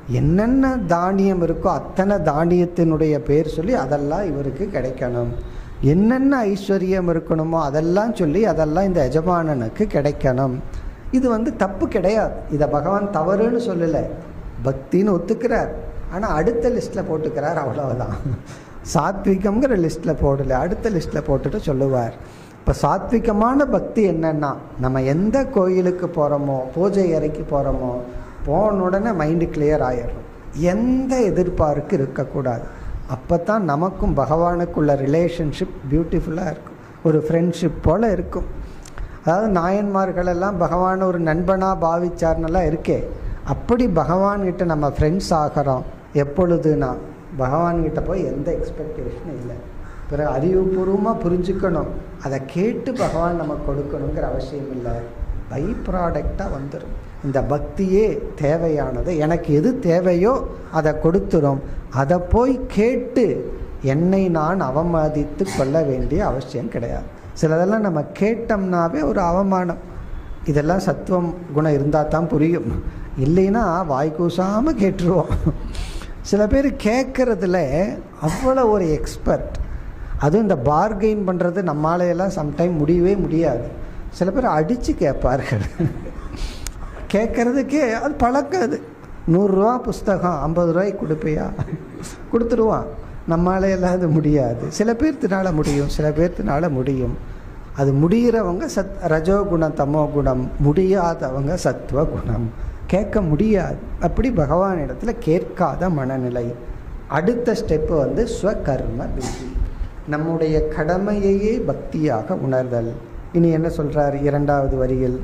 என்னென்ன தானியம் இருக்கோ அத்தனை தானியத்தினுடைய பேர் சொல்லி அதெல்லாம் இவருக்கு கிடைக்கணும் என்னென்ன ஐஸ்வர்யம் இருக்கணுமோ அதெல்லாம் சொல்லி அதெல்லாம் இந்த எஜமானனுக்கு கிடைக்கணும் இது வந்து தப்பு கிடையாது இதை பகவான் தவறுன்னு சொல்லலை பக்தின்னு ஒத்துக்கிறார் ஆனால் அடுத்த லிஸ்ட்டில் போட்டுக்கிறார் அவ்வளவுதான் சாத்விகம்ங்கிற லிஸ்ட்டில் போடல அடுத்த லிஸ்ட்டில் போட்டுட்டு சொல்லுவார் இப்போ சாத்விகமான பக்தி என்னன்னா நம்ம எந்த கோயிலுக்கு போகிறோமோ பூஜை அறைக்கு போகிறோமோ போன உடனே மைண்டு கிளியர் ஆயிடும் எந்த எதிர்பார்க்கு இருக்கக்கூடாது அப்போ தான் நமக்கும் பகவானுக்குள்ள ரிலேஷன்ஷிப் பியூட்டிஃபுல்லாக இருக்கும் ஒரு ஃப்ரெண்ட்ஷிப் போல் இருக்கும் அதாவது நாயன்மார்கள் எல்லாம் பகவான் ஒரு நண்பனாக பாவிச்சார்னெல்லாம் இருக்கே அப்படி பகவான்கிட்ட நம்ம ஃப்ரெண்ட்ஸ் ஆகிறோம் எப்பொழுதுனா பகவான்கிட்ட போய் எந்த எக்ஸ்பெக்டேஷனும் இல்லை பிறகு அறிவுபூர்வமாக புரிஞ்சுக்கணும் அதை கேட்டு பகவான் நமக்கு கொடுக்கணுங்கிற அவசியம் இல்லை பை ப்ராடக்டாக வந்துடும் இந்த பக்தியே தேவையானது எனக்கு எது தேவையோ அதை கொடுத்துரும் அதை போய் கேட்டு என்னை நான் அவமதித்து கொள்ள வேண்டிய அவசியம் கிடையாது சிலதெல்லாம் நம்ம கேட்டோம்னாவே ஒரு அவமானம் இதெல்லாம் சத்துவம் குணம் இருந்தால் தான் புரியும் இல்லைன்னா வாய் கூசாமல் கேட்டுருவோம் சில பேர் கேட்குறதுல அவ்வளோ ஒரு எக்ஸ்பர்ட் அதுவும் இந்த பார்கெயின் பண்ணுறது நம்மளாலையெல்லாம் சம்டைம் முடியவே முடியாது சில பேர் அடித்து கேட்பார்கள் கேட்குறதுக்கே அது பழக்கம் அது நூறுரூவா புஸ்தகம் ஐம்பது ரூபாய்க்கு கொடுப்பியா கொடுத்துருவான் நம்மளாலையெல்லாம் அது முடியாது சில பேர்த்தினால முடியும் சில பேர்த்தினால முடியும் அது முடிகிறவங்க சத் ரஜோகுணம் தமோ குணம் முடியாதவங்க சத்துவ குணம் கேட்க முடியாது அப்படி பகவான் இடத்துல கேட்காத மனநிலை அடுத்த ஸ்டெப்பு வந்து ஸ்வகர்ம விதி நம்முடைய கடமையையே பக்தியாக உணர்தல் இனி என்ன சொல்றார் இரண்டாவது வரியில்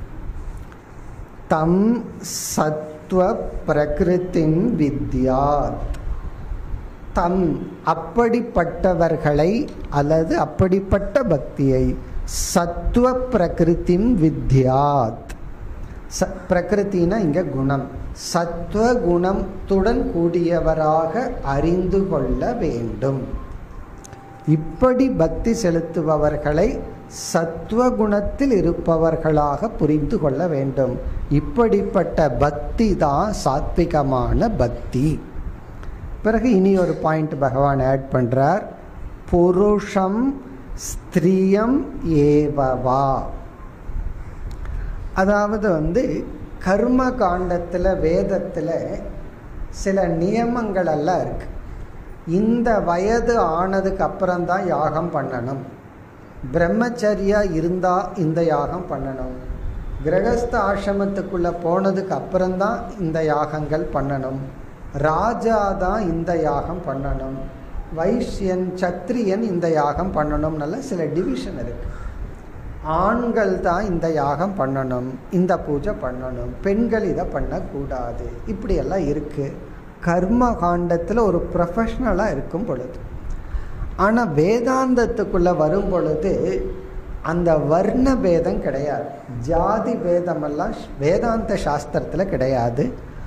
தம் சத்வ பிரகிருத்தின் வித்யாத் தம் அப்படிப்பட்டவர்களை அல்லது அப்படிப்பட்ட பக்தியை சத்துவ பிரகிருத்தின் வித்யாத் ச பிரகிருத்தினா இங்க குணம் சத்துவ குணத்துடன் கூடியவராக அறிந்து கொள்ள வேண்டும் இப்படி பக்தி செலுத்துபவர்களை சத்துவகுணத்தில் இருப்பவர்களாக புரிந்து கொள்ள வேண்டும் இப்படிப்பட்ட பக்தி தான் சாத்விகமான பக்தி பிறகு இனி ஒரு பாயிண்ட் பகவான் ஆட் பண்றார் புருஷம் ஸ்திரியம் ஏவவா அதாவது வந்து கர்ம காண்டத்தில் வேதத்தில் சில நியமங்கள் எல்லாம் இருக்கு இந்த வயது ஆனதுக்கு அப்புறம்தான் யாகம் பண்ணணும் பிரம்மச்சரியா இருந்தால் இந்த யாகம் பண்ணணும் கிரகஸ்த ஆசிரமத்துக்குள்ளே போனதுக்கு அப்புறம்தான் இந்த யாகங்கள் பண்ணணும் ராஜா தான் இந்த யாகம் பண்ணணும் வைஷ்யன் சத்திரியன் இந்த யாகம் பண்ணணும்னால சில டிவிஷன் இருக்கு ஆண்கள் தான் இந்த யாகம் பண்ணணும் இந்த பூஜை பண்ணணும் பெண்கள் இதை பண்ணக்கூடாது இப்படியெல்லாம் இருக்கு கர்ம காண்டத்தில் ஒரு ப்ரொஃபஷ்னலாக இருக்கும் பொழுது ஆனால் வேதாந்தத்துக்குள்ளே வரும் பொழுது அந்த வர்ண பேதம் கிடையாது ஜாதி பேதமெல்லாம் வேதாந்த சாஸ்திரத்தில் கிடையாது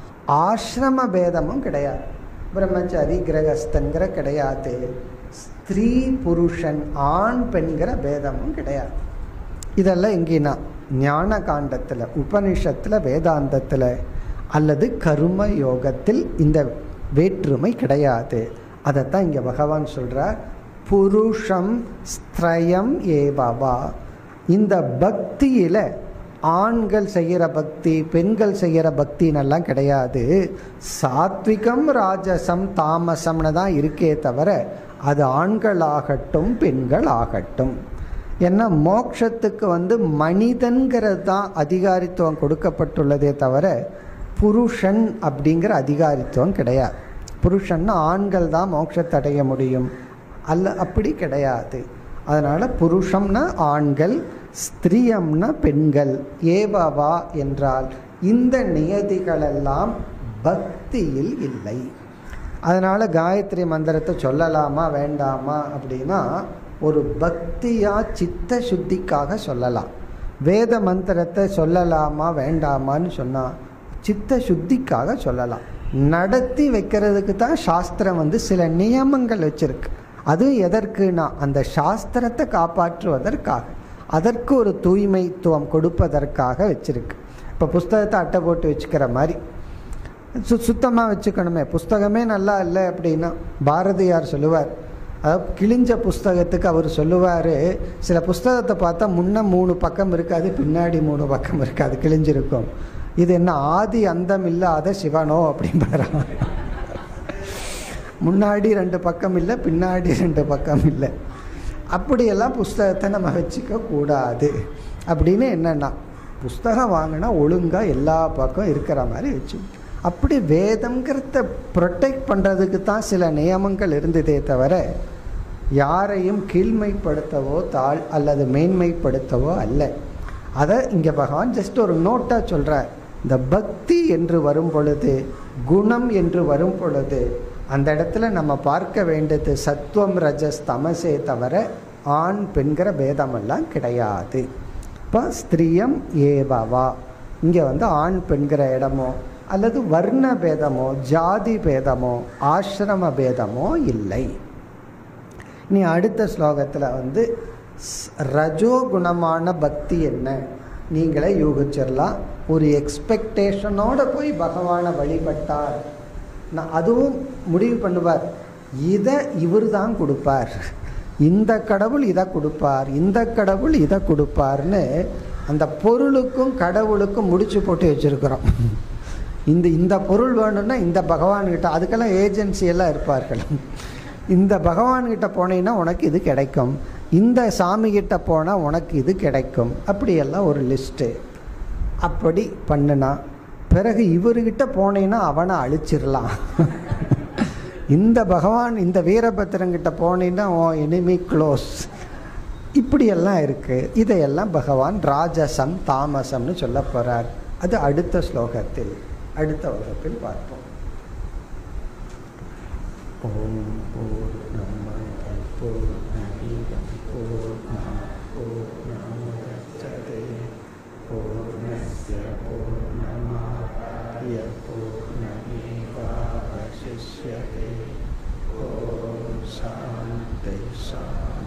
ஆசிரம பேதமும் கிடையாது பிரம்மச்சாரி கிரகஸ்தன்கிற கிடையாது ஸ்திரீ புருஷன் ஆண் பெண்கிற பேதமும் கிடையாது இதெல்லாம் எங்கேனா ஞான காண்டத்தில் உபனிஷத்தில் வேதாந்தத்தில் அல்லது கரும யோகத்தில் இந்த வேற்றுமை கிடையாது அதைத்தான் இங்கே பகவான் சொல்கிறார் புருஷம் ஸ்திரயம் ஏவவா இந்த பக்தியில் ஆண்கள் செய்கிற பக்தி பெண்கள் செய்கிற பக்தினெல்லாம் கிடையாது சாத்விகம் ராஜசம் தாமசம்னு தான் இருக்கே தவிர அது ஆண்களாகட்டும் பெண்கள் ஆகட்டும் ஏன்னா மோக்ஷத்துக்கு வந்து மனிதன்கிறது தான் அதிகாரித்துவம் கொடுக்கப்பட்டுள்ளதே தவிர புருஷன் அப்படிங்கிற அதிகாரித்துவம் கிடையாது புருஷன்னா ஆண்கள் தான் மோட்சத்தை அடைய முடியும் அல்ல அப்படி கிடையாது அதனால் புருஷம்னா ஆண்கள் ஸ்திரியம்னா பெண்கள் ஏவவா என்றால் இந்த நியதிகளெல்லாம் பக்தியில் இல்லை அதனால் காயத்ரி மந்திரத்தை சொல்லலாமா வேண்டாமா அப்படின்னா ஒரு பக்தியா சித்த சுத்திக்காக சொல்லலாம் வேத மந்திரத்தை சொல்லலாமா வேண்டாமான்னு சொன்னால் சித்த சுத்திக்காக சொல்லலாம் நடத்தி வைக்கிறதுக்கு தான் சாஸ்திரம் வந்து சில நியமங்கள் வச்சிருக்கு அது எதற்குனா அந்த சாஸ்திரத்தை காப்பாற்றுவதற்காக அதற்கு ஒரு தூய்மைத்துவம் கொடுப்பதற்காக வச்சிருக்கு இப்போ புஸ்தகத்தை அட்டை போட்டு வச்சுக்கிற மாதிரி சு சுத்தமாக வச்சுக்கணுமே புஸ்தகமே நல்லா இல்லை அப்படின்னா பாரதியார் சொல்லுவார் அதாவது கிழிஞ்ச புஸ்தகத்துக்கு அவர் சொல்லுவார் சில புஸ்தகத்தை பார்த்தா முன்ன மூணு பக்கம் இருக்காது பின்னாடி மூணு பக்கம் இருக்காது கிழிஞ்சிருக்கும் இது என்ன ஆதி அந்தம் இல்லாத சிவனோ அப்படின்றான் முன்னாடி ரெண்டு பக்கம் இல்லை பின்னாடி ரெண்டு பக்கம் இல்லை அப்படியெல்லாம் புஸ்தகத்தை நம்ம வச்சுக்க கூடாது அப்படின்னு என்னென்னா புஸ்தகம் வாங்கினா ஒழுங்காக எல்லா பக்கம் இருக்கிற மாதிரி வச்சு அப்படி வேதங்கிறத ப்ரொடெக்ட் பண்ணுறதுக்கு தான் சில நியமங்கள் இருந்ததே தவிர யாரையும் கீழ்மைப்படுத்தவோ தாழ் அல்லது மேன்மைப்படுத்தவோ அல்ல அதை இங்கே பகவான் ஜஸ்ட் ஒரு நோட்டாக சொல்கிறார் இந்த பக்தி என்று வரும் பொழுது குணம் என்று வரும் பொழுது அந்த இடத்துல நம்ம பார்க்க வேண்டியது சத்துவம் ரஜஸ் தமசே தவிர ஆண் பெண்கிற பேதமெல்லாம் கிடையாது இப்போ ஸ்திரியம் ஏவவா இங்கே வந்து ஆண் பெண்கிற இடமோ அல்லது வர்ண பேதமோ ஜாதி பேதமோ ஆசிரம பேதமோ இல்லை நீ அடுத்த ஸ்லோகத்தில் வந்து ரஜோகுணமான பக்தி என்ன நீங்களே யூகிச்சிடலாம் ஒரு எக்ஸ்பெக்டேஷனோட போய் பகவானை வழிபட்டார் நான் அதுவும் முடிவு பண்ணுவார் இதை இவர் தான் கொடுப்பார் இந்த கடவுள் இதை கொடுப்பார் இந்த கடவுள் இதை கொடுப்பார்னு அந்த பொருளுக்கும் கடவுளுக்கும் முடிச்சு போட்டு வச்சுருக்குறோம் இந்த இந்த பொருள் வேணும்னா இந்த பகவான்கிட்ட அதுக்கெல்லாம் ஏஜென்சி எல்லாம் இருப்பார்கள் இந்த பகவான்கிட்ட போனீங்கன்னா உனக்கு இது கிடைக்கும் இந்த சாமி கிட்ட போனால் உனக்கு இது கிடைக்கும் அப்படியெல்லாம் ஒரு லிஸ்ட்டு அப்படி பண்ணுனா பிறகு இவர்கிட்ட போனீங்கன்னா அவனை அழிச்சிடலாம் இந்த பகவான் இந்த வீரபத்திரங்கிட்ட போனீங்கன்னா உன் எனிமி க்ளோஸ் இப்படியெல்லாம் இருக்குது இதையெல்லாம் பகவான் ராஜசம் தாமசம்னு சொல்ல போகிறார் அது அடுத்த ஸ்லோகத்தில் அடுத்த வகுப்பில் பார்ப்போம் ஓம் பூர்ணமத பூர்ணமிதம் பூர்ணமத் பூர்ணமுதச்சதே பூர்ணஸ்ய பூர்ணமாதாய பூர்ணமேவாவசிஷ்யதே ஓம் சாந்தி சாந்தி